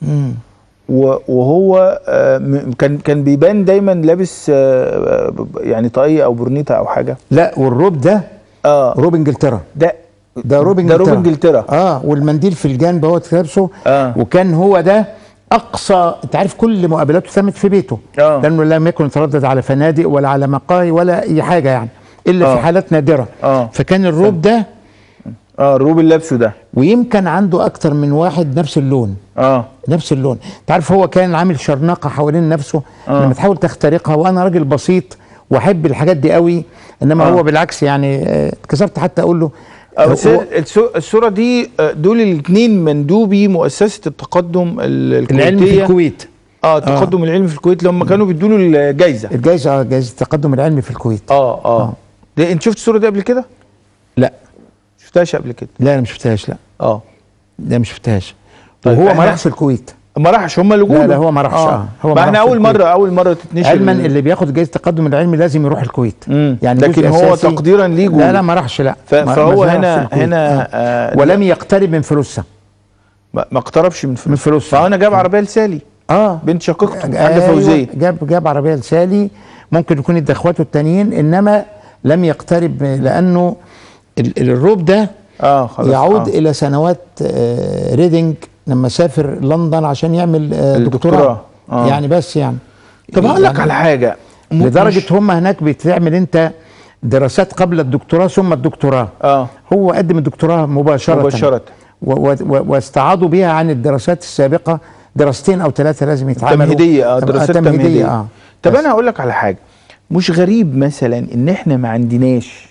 S1: و- وهو آه، م- كان كان بيبان دايما لابس آه، ب- يعني طاقيه او برنيطه او حاجه
S2: لا والروب ده
S1: اه
S2: روب انجلترا
S1: ده
S2: ده روب
S1: ده
S2: انجلترا
S1: روب انجلترا
S2: اه والمنديل في الجانب هو لابسه
S1: آه.
S2: وكان هو ده اقصى انت عارف كل مقابلاته تمت في بيته
S1: آه.
S2: لانه لم يكن يتردد على فنادق ولا على مقاهي ولا اي حاجه يعني الا
S1: آه.
S2: في حالات نادره
S1: آه.
S2: فكان الروب ده
S1: اه الروب اللي لابسه ده
S2: ويمكن عنده اكتر من واحد نفس اللون
S1: اه
S2: نفس اللون انت عارف هو كان عامل شرنقه حوالين نفسه
S1: آه.
S2: لما تحاول تخترقها وانا راجل بسيط واحب الحاجات دي قوي انما
S1: آه.
S2: هو بالعكس يعني آه، اتكسفت حتى اقول له
S1: آه، بس
S2: هو-
S1: السو- الصوره دي آه، دول الاثنين مندوبي مؤسسه التقدم ال-
S2: العلم في
S1: الكويتيه
S2: الكويت
S1: اه التقدم العلمي في الكويت لما كانوا بيدوا له الجايزه
S2: الجائزه جائزه التقدم العلمي في الكويت
S1: اه اه ده انت شفت الصوره دي قبل كده؟
S2: لا
S1: شفتهاش قبل كده
S2: لا انا ما شفتهاش لا
S1: اه
S2: لا ما شفتهاش
S1: طيب
S2: وهو ما
S1: إحنا-
S2: راحش الكويت
S1: ما راحش هم اللي
S2: لا،
S1: جوله
S2: لا، هو ما راحش، آه. هو
S1: ما
S2: ما
S1: احنا
S2: راحش
S1: اول
S2: الكويت.
S1: مره اول مره تتنشر
S2: علما
S1: ال-
S2: اللي بياخد جائزه التقدم العلمي لازم يروح الكويت
S1: مم.
S2: يعني
S1: لكن
S2: جزء
S1: هو
S2: أساسي-
S1: تقديرا ليه جول
S2: لا لا ما راحش لا
S1: ف-
S2: ما-
S1: فهو
S2: ما زرعش
S1: هنا-
S2: في الكويت.
S1: هنا، آه،
S2: ولم يقترب من فلوسها
S1: ما ما اقتربش من فلوس
S2: من فلوسها.
S1: فانا جاب عربيه لسالي
S2: اه
S1: بنت شقيقته حاجه
S2: أيوة،
S1: فوزيه
S2: جاب جاب عربيه لسالي ممكن يكون ادى اخواته التانيين انما لم يقترب لانه ال- الروب ده
S1: اه خلاص
S2: يعود
S1: آه.
S2: الى سنوات آه، ريدنج لما سافر لندن عشان يعمل آه،
S1: الدكتوراه.
S2: دكتوراه
S1: آه.
S2: يعني بس يعني
S1: طب هقول لك
S2: يعني
S1: على حاجه م-
S2: لدرجه
S1: مش-
S2: هم هناك بتعمل انت دراسات قبل الدكتوراه ثم الدكتوراه
S1: اه
S2: هو قدم الدكتوراه مباشره
S1: مباشرة.
S2: و- و- و- واستعاضوا بيها عن الدراسات السابقه دراستين او ثلاثه لازم يتعملوا
S1: تمهيديه اه دراسات تمهيديه
S2: اه
S1: طب
S2: بس.
S1: انا هقول لك على حاجه مش غريب مثلا ان احنا ما عندناش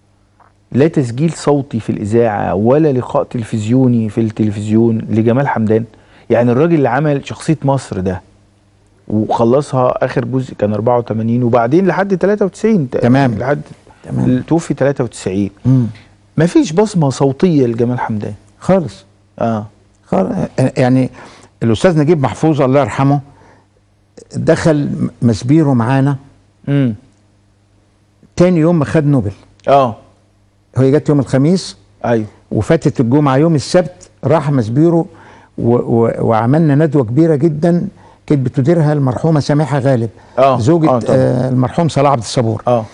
S1: لا تسجيل صوتي في الاذاعه ولا لقاء تلفزيوني في التلفزيون لجمال حمدان يعني الراجل اللي عمل شخصيه مصر ده وخلصها اخر جزء كان 84 وبعدين لحد 93
S2: تمام.
S1: لحد
S2: تمام.
S1: توفي 93
S2: مم.
S1: ما فيش بصمه صوتيه لجمال حمدان
S2: خالص
S1: اه
S2: خالص يعني الاستاذ نجيب محفوظ الله يرحمه دخل مسبيرو معانا
S1: امم
S2: تاني يوم ما خد نوبل
S1: اه
S2: هي جت يوم الخميس
S1: ايوه
S2: وفاتت الجمعه يوم السبت راح مسبيرو و و وعملنا ندوه كبيره جدا كانت بتديرها المرحومه سامحه غالب
S1: آه،
S2: زوجة
S1: آه، طبعا.
S2: آه المرحوم صلاح عبد الصبور
S1: اه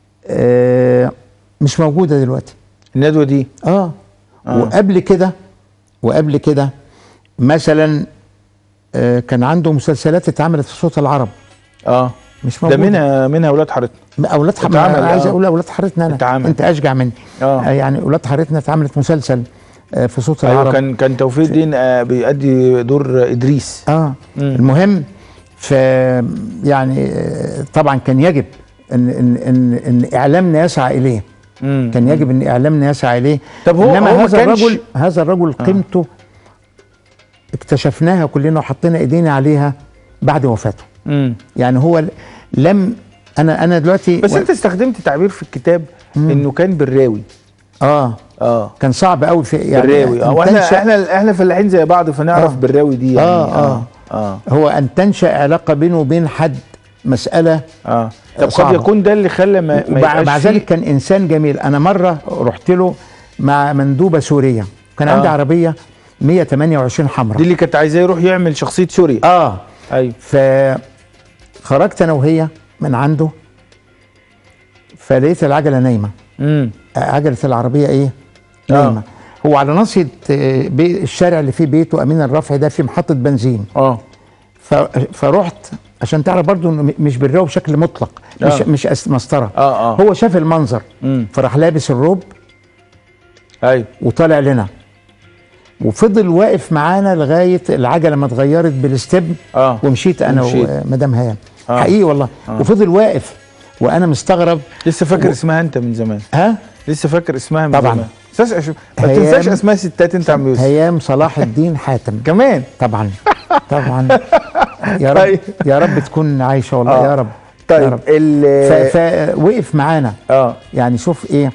S2: آه مش موجوده دلوقتي
S1: الندوه دي
S2: اه,
S1: آه.
S2: وقبل كده وقبل كده مثلا آه كان عنده مسلسلات اتعملت في صوت العرب
S1: اه
S2: مش
S1: ده
S2: موجوده
S1: منها منها اولاد حارتنا
S2: اولاد حم...
S1: اتعمل،
S2: أنا عايز
S1: آه.
S2: اقول اولاد حارتنا انا
S1: اتعمل.
S2: انت اشجع مني
S1: آه.
S2: يعني اولاد حارتنا اتعملت مسلسل آه في صوت
S1: ايوه
S2: العرب
S1: كان كان توفيق الدين آه بيأدي دور ادريس
S2: اه
S1: مم.
S2: المهم ف يعني آه، طبعا كان يجب ان ان ان, إن اعلامنا يسعى اليه
S1: مم.
S2: كان يجب ان اعلامنا يسعى اليه
S1: طب هو-
S2: انما
S1: هو ما
S2: هذا
S1: كانش-
S2: الرجل هذا الرجل قيمته اكتشفناها كلنا وحطينا ايدينا عليها بعد وفاته
S1: مم.
S2: يعني هو ل- لم انا انا دلوقتي
S1: بس
S2: و-
S1: انت استخدمت تعبير في الكتاب انه كان بالراوي
S2: اه
S1: اه
S2: كان صعب قوي في يعني
S1: بالراوي اه
S2: أن
S1: واحنا
S2: تنشأ-
S1: احنا احنا فلاحين زي بعض فنعرف
S2: آه.
S1: بالراوي دي يعني
S2: آه، آه.
S1: اه
S2: هو ان تنشا علاقه بينه وبين حد مساله
S1: اه طب قد
S2: صعبة.
S1: يكون ده اللي خلى ما, ما
S2: ومع
S1: يبقاش
S2: مع
S1: فيه-
S2: ذلك كان انسان جميل انا مره رحت له مع مندوبه سوريه كان
S1: آه.
S2: عندي عربيه 128
S1: دي
S2: حمراء
S1: اللي كانت عايزاه يروح يعمل شخصيه سوريا
S2: اه
S1: ايوه
S2: فخرجت انا وهي من عنده فلقيت العجله نايمه
S1: امم
S2: عجله العربيه ايه
S1: آه.
S2: نايمه هو على ناصيه آه، بي- الشارع اللي فيه بيته امين الرفع ده في محطه بنزين
S1: اه
S2: ف- فرحت عشان تعرف برضو انه م- مش بالرو بشكل مطلق مش
S1: آه.
S2: مش أس- مسطره
S1: اه اه
S2: هو شاف المنظر
S1: امم
S2: فراح لابس الروب
S1: ايوه
S2: وطالع لنا وفضل واقف معانا لغايه العجله ما اتغيرت بالستبن
S1: اه
S2: ومشيت انا
S1: ومشيت.
S2: ومدام هيام
S1: آه.
S2: حقيقي والله
S1: آه.
S2: وفضل واقف وانا مستغرب
S1: لسه فاكر
S2: و-
S1: اسمها انت من زمان
S2: ها
S1: لسه فاكر اسمها من
S2: طبعاً.
S1: زمان أساس أشوف. ما
S2: هيام-
S1: تنساش اسماء ستات انت يا عم يوسف
S2: هيام صلاح الدين حاتم
S1: كمان
S2: طبعا طبعا يا رب
S1: طيب.
S2: يا رب تكون عايشه والله
S1: آه.
S2: يا رب يا
S1: طيب
S2: رب.
S1: ال
S2: فوقف معانا
S1: اه
S2: يعني شوف ايه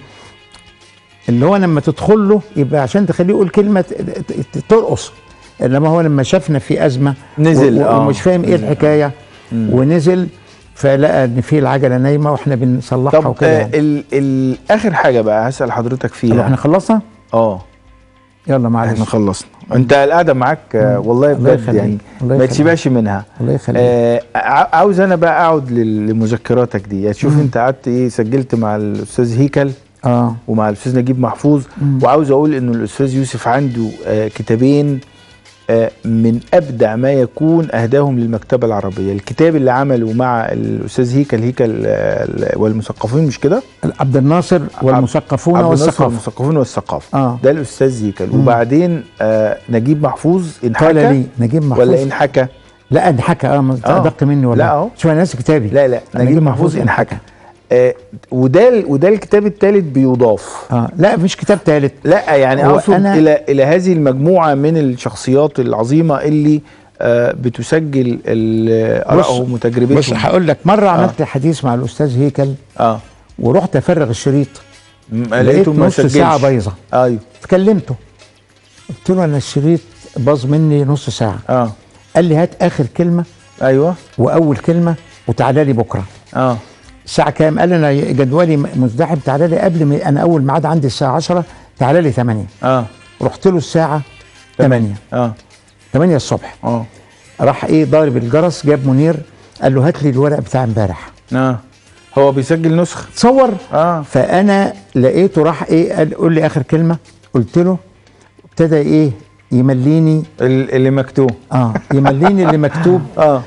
S2: اللي هو لما تدخل له يبقى عشان تخليه يقول كلمه ت- ت- ترقص انما هو لما شافنا في ازمه
S1: نزل،
S2: و- و-
S1: آه.
S2: ومش فاهم ايه الحكايه ونزل فلقى ان في العجله نايمه واحنا بنصلحها
S1: طب
S2: وكده
S1: آه
S2: يعني.
S1: ال ال اخر حاجه بقى هسال حضرتك
S2: طب
S1: فيها
S2: احنا خلصنا
S1: اه
S2: يلا معلش
S1: احنا خلصنا انت القعده معاك آه والله
S2: الله
S1: بجد
S2: يخليك.
S1: يعني
S2: الله
S1: ما
S2: يخليك.
S1: تشبعش منها
S2: الله يخليك
S1: آه ع- عاوز انا بقى اقعد لل- لمذكراتك دي يعني شوف انت قعدت ايه سجلت مع الاستاذ هيكل
S2: اه
S1: ومع الاستاذ نجيب محفوظ وعاوز اقول انه الاستاذ يوسف عنده آه كتابين آه من ابدع ما يكون اهداهم للمكتبه العربيه الكتاب اللي عمله مع الاستاذ هيكل هيكل آه والمثقفين مش كده
S2: عبد الناصر والمثقفون
S1: عبد الناصر
S2: والثقافه
S1: والمثقفين والثقافه
S2: اه
S1: ده الاستاذ هيكل وبعدين آه نجيب محفوظ ان
S2: قال
S1: حكى
S2: لي نجيب محفوظ
S1: ولا ان حكى
S2: لا انحكى اه ما-
S1: آه.
S2: ادق مني والله
S1: لا أهو.
S2: شوف انا ناسي كتابي
S1: لا لا نجيب محفوظ ان حكى آه وده ال- وده الكتاب الثالث بيضاف
S2: اه لا مش كتاب ثالث
S1: لا يعني
S2: هو
S1: اقصد
S2: أنا-
S1: الى الى هذه المجموعه من الشخصيات العظيمه اللي آه بتسجل ال- ارائهم
S2: بص
S1: وتجربتهم
S2: هقول لك مره عملت حديث مع الاستاذ هيكل
S1: اه
S2: ورحت افرغ الشريط
S1: م-
S2: لقيت
S1: لقيته ما
S2: نص
S1: سجلش.
S2: ساعه بايظه
S1: ايوه
S2: فكلمته قلت له انا الشريط باظ مني نص ساعه
S1: اه
S2: قال لي هات اخر كلمه
S1: ايوه
S2: واول كلمه وتعالى لي بكره
S1: اه
S2: الساعه كام قال لي انا جدولي مزدحم تعالى لي قبل ما انا اول ميعاد عندي الساعه 10 تعالى لي 8
S1: اه
S2: رحت له الساعه 8
S1: اه
S2: 8 الصبح
S1: اه
S2: راح ايه ضارب الجرس جاب منير قال له هات لي الورق بتاع امبارح
S1: اه هو بيسجل نسخ
S2: تصور
S1: اه
S2: فانا لقيته راح ايه قال قول لي اخر كلمه قلت له ابتدى ايه يمليني
S1: ال- اللي مكتوب
S2: اه يمليني اللي مكتوب
S1: اه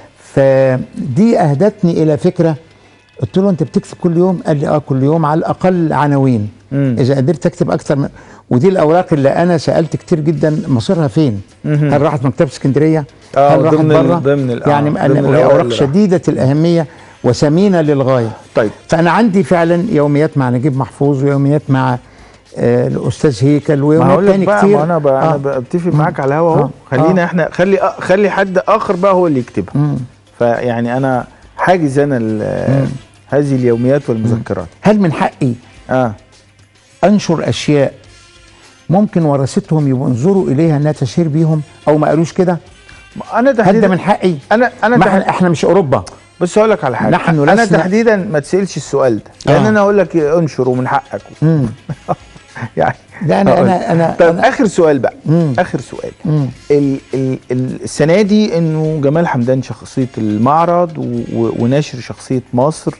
S2: فدي اهدتني الى فكره قلت له انت بتكتب كل يوم قال لي اه كل يوم على الاقل عناوين
S1: مم.
S2: اذا قدرت اكتب اكتر من ودي الاوراق اللي انا سالت كتير جدا مصيرها فين
S1: مهم.
S2: هل راحت مكتبه اسكندريه
S1: آه،
S2: هل راحت
S1: ضمن ال-
S2: بره
S1: ضمن ال- آه،
S2: يعني
S1: ضمن
S2: أنا- وهي
S1: الأوراق
S2: اوراق
S1: اللي راحت.
S2: شديده الاهميه وثمينه للغايه
S1: طيب
S2: فانا عندي فعلا يوميات مع نجيب محفوظ ويوميات مع آه الاستاذ هيكل
S1: ما
S2: ويوميات
S1: هقول لك
S2: تاني
S1: بقى
S2: كتير
S1: ما انا بقى
S2: آه.
S1: انا بتفق معاك على الهوا اهو
S2: آه.
S1: خلينا
S2: آه.
S1: احنا خلي أ- خلي حد اخر بقى هو اللي يكتبها
S2: مم.
S1: فيعني انا حاجز انا ال- هذه اليوميات والمذكرات
S2: هل من حقي
S1: اه
S2: انشر اشياء ممكن ورثتهم يبقوا ينظروا اليها انها تشهير بيهم او ما قالوش كده
S1: انا
S2: هل ده
S1: تحديدا
S2: من حقي
S1: انا انا
S2: ما
S1: تح...
S2: احنا, احنا مش اوروبا
S1: بس هقول لك على حاجه
S2: نحن
S1: انا
S2: لسنا-
S1: تحديدا ما تسالش السؤال ده لان
S2: آه.
S1: انا اقول لك انشر ومن حقك
S2: مم.
S1: يعني
S2: لا انا
S1: هقول.
S2: انا انا,
S1: طب
S2: أنا
S1: اخر سؤال بقى
S2: مم.
S1: اخر سؤال
S2: مم.
S1: ال ال ال السنه دي انه جمال حمدان شخصيه المعرض و و وناشر شخصيه مصر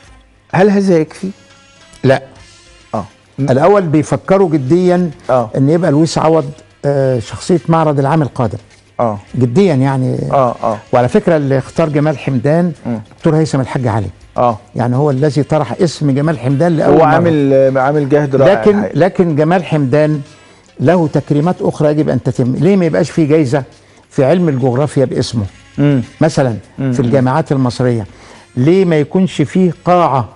S1: هل هذا يكفي؟
S2: لا
S1: اه
S2: الاول بيفكروا جديا
S1: اه
S2: ان يبقى لويس عوض آه، شخصيه معرض العام القادم
S1: اه
S2: جديا يعني
S1: اه اه
S2: وعلى فكره اللي اختار جمال حمدان
S1: مم.
S2: دكتور هيثم الحاج علي
S1: اه
S2: يعني هو الذي طرح اسم جمال حمدان لاول
S1: هو
S2: مرة.
S1: عامل عامل جهد رائع
S2: لكن
S1: الحقيقة.
S2: لكن جمال حمدان له تكريمات اخرى يجب ان تتم ليه ما يبقاش في جايزه في علم الجغرافيا باسمه
S1: مم.
S2: مثلا في الجامعات المصريه ليه ما يكونش فيه قاعه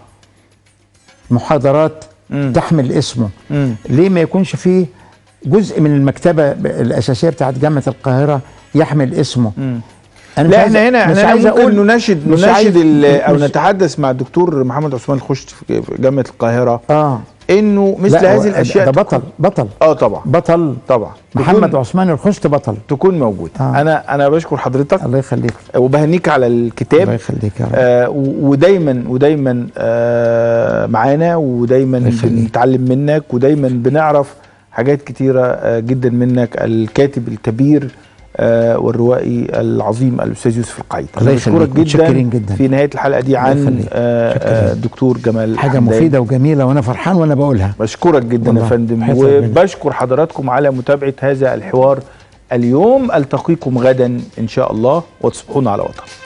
S2: محاضرات
S1: مم.
S2: تحمل اسمه
S1: مم.
S2: ليه ما يكونش فيه جزء من المكتبه الاساسيه بتاعت جامعه القاهره يحمل اسمه
S1: مم.
S2: انا مش
S1: لا
S2: عايز-
S1: احنا هنا
S2: مش
S1: احنا
S2: عايز
S1: هنا ممكن
S2: اقول
S1: نناشد
S2: مش
S1: نناشد
S2: عايز-
S1: ال- او
S2: مش-
S1: نتحدث مع الدكتور محمد عثمان الخشت في في جامعه القاهره
S2: اه
S1: انه مثل
S2: لا، هو
S1: هذه الاشياء
S2: ده
S1: تكون-
S2: بطل بطل
S1: اه طبعا
S2: بطل
S1: طبعا
S2: محمد
S1: تكون,
S2: عثمان الخشت بطل
S1: تكون موجود
S2: آه.
S1: انا انا بشكر حضرتك
S2: الله يخليك
S1: وبهنيك على
S2: الله
S1: الكتاب
S2: يخليك يا رب
S1: آه و- ودايما ودايما آه معانا ودايما
S2: الله يخليك.
S1: بنتعلم منك ودايما بنعرف حاجات كتيره آه، جدا منك الكاتب الكبير آه، والروائي العظيم الاستاذ يوسف القعيد
S2: الله
S1: أنا بشكرك
S2: يخليك، متشكرين جدا.
S1: في نهايه الحلقه دي
S2: الله
S1: عن
S2: يخليك.
S1: آه، آه،
S2: شكراً.
S1: دكتور جمال
S2: حاجه
S1: حمدان.
S2: مفيده وجميله وانا فرحان وانا بقولها
S1: بشكرك جدا يا
S2: والله،
S1: فندم
S2: حياة ربنا.
S1: وبشكر حضراتكم على متابعه هذا الحوار اليوم التقيكم غدا ان شاء الله وتصبحون على وطن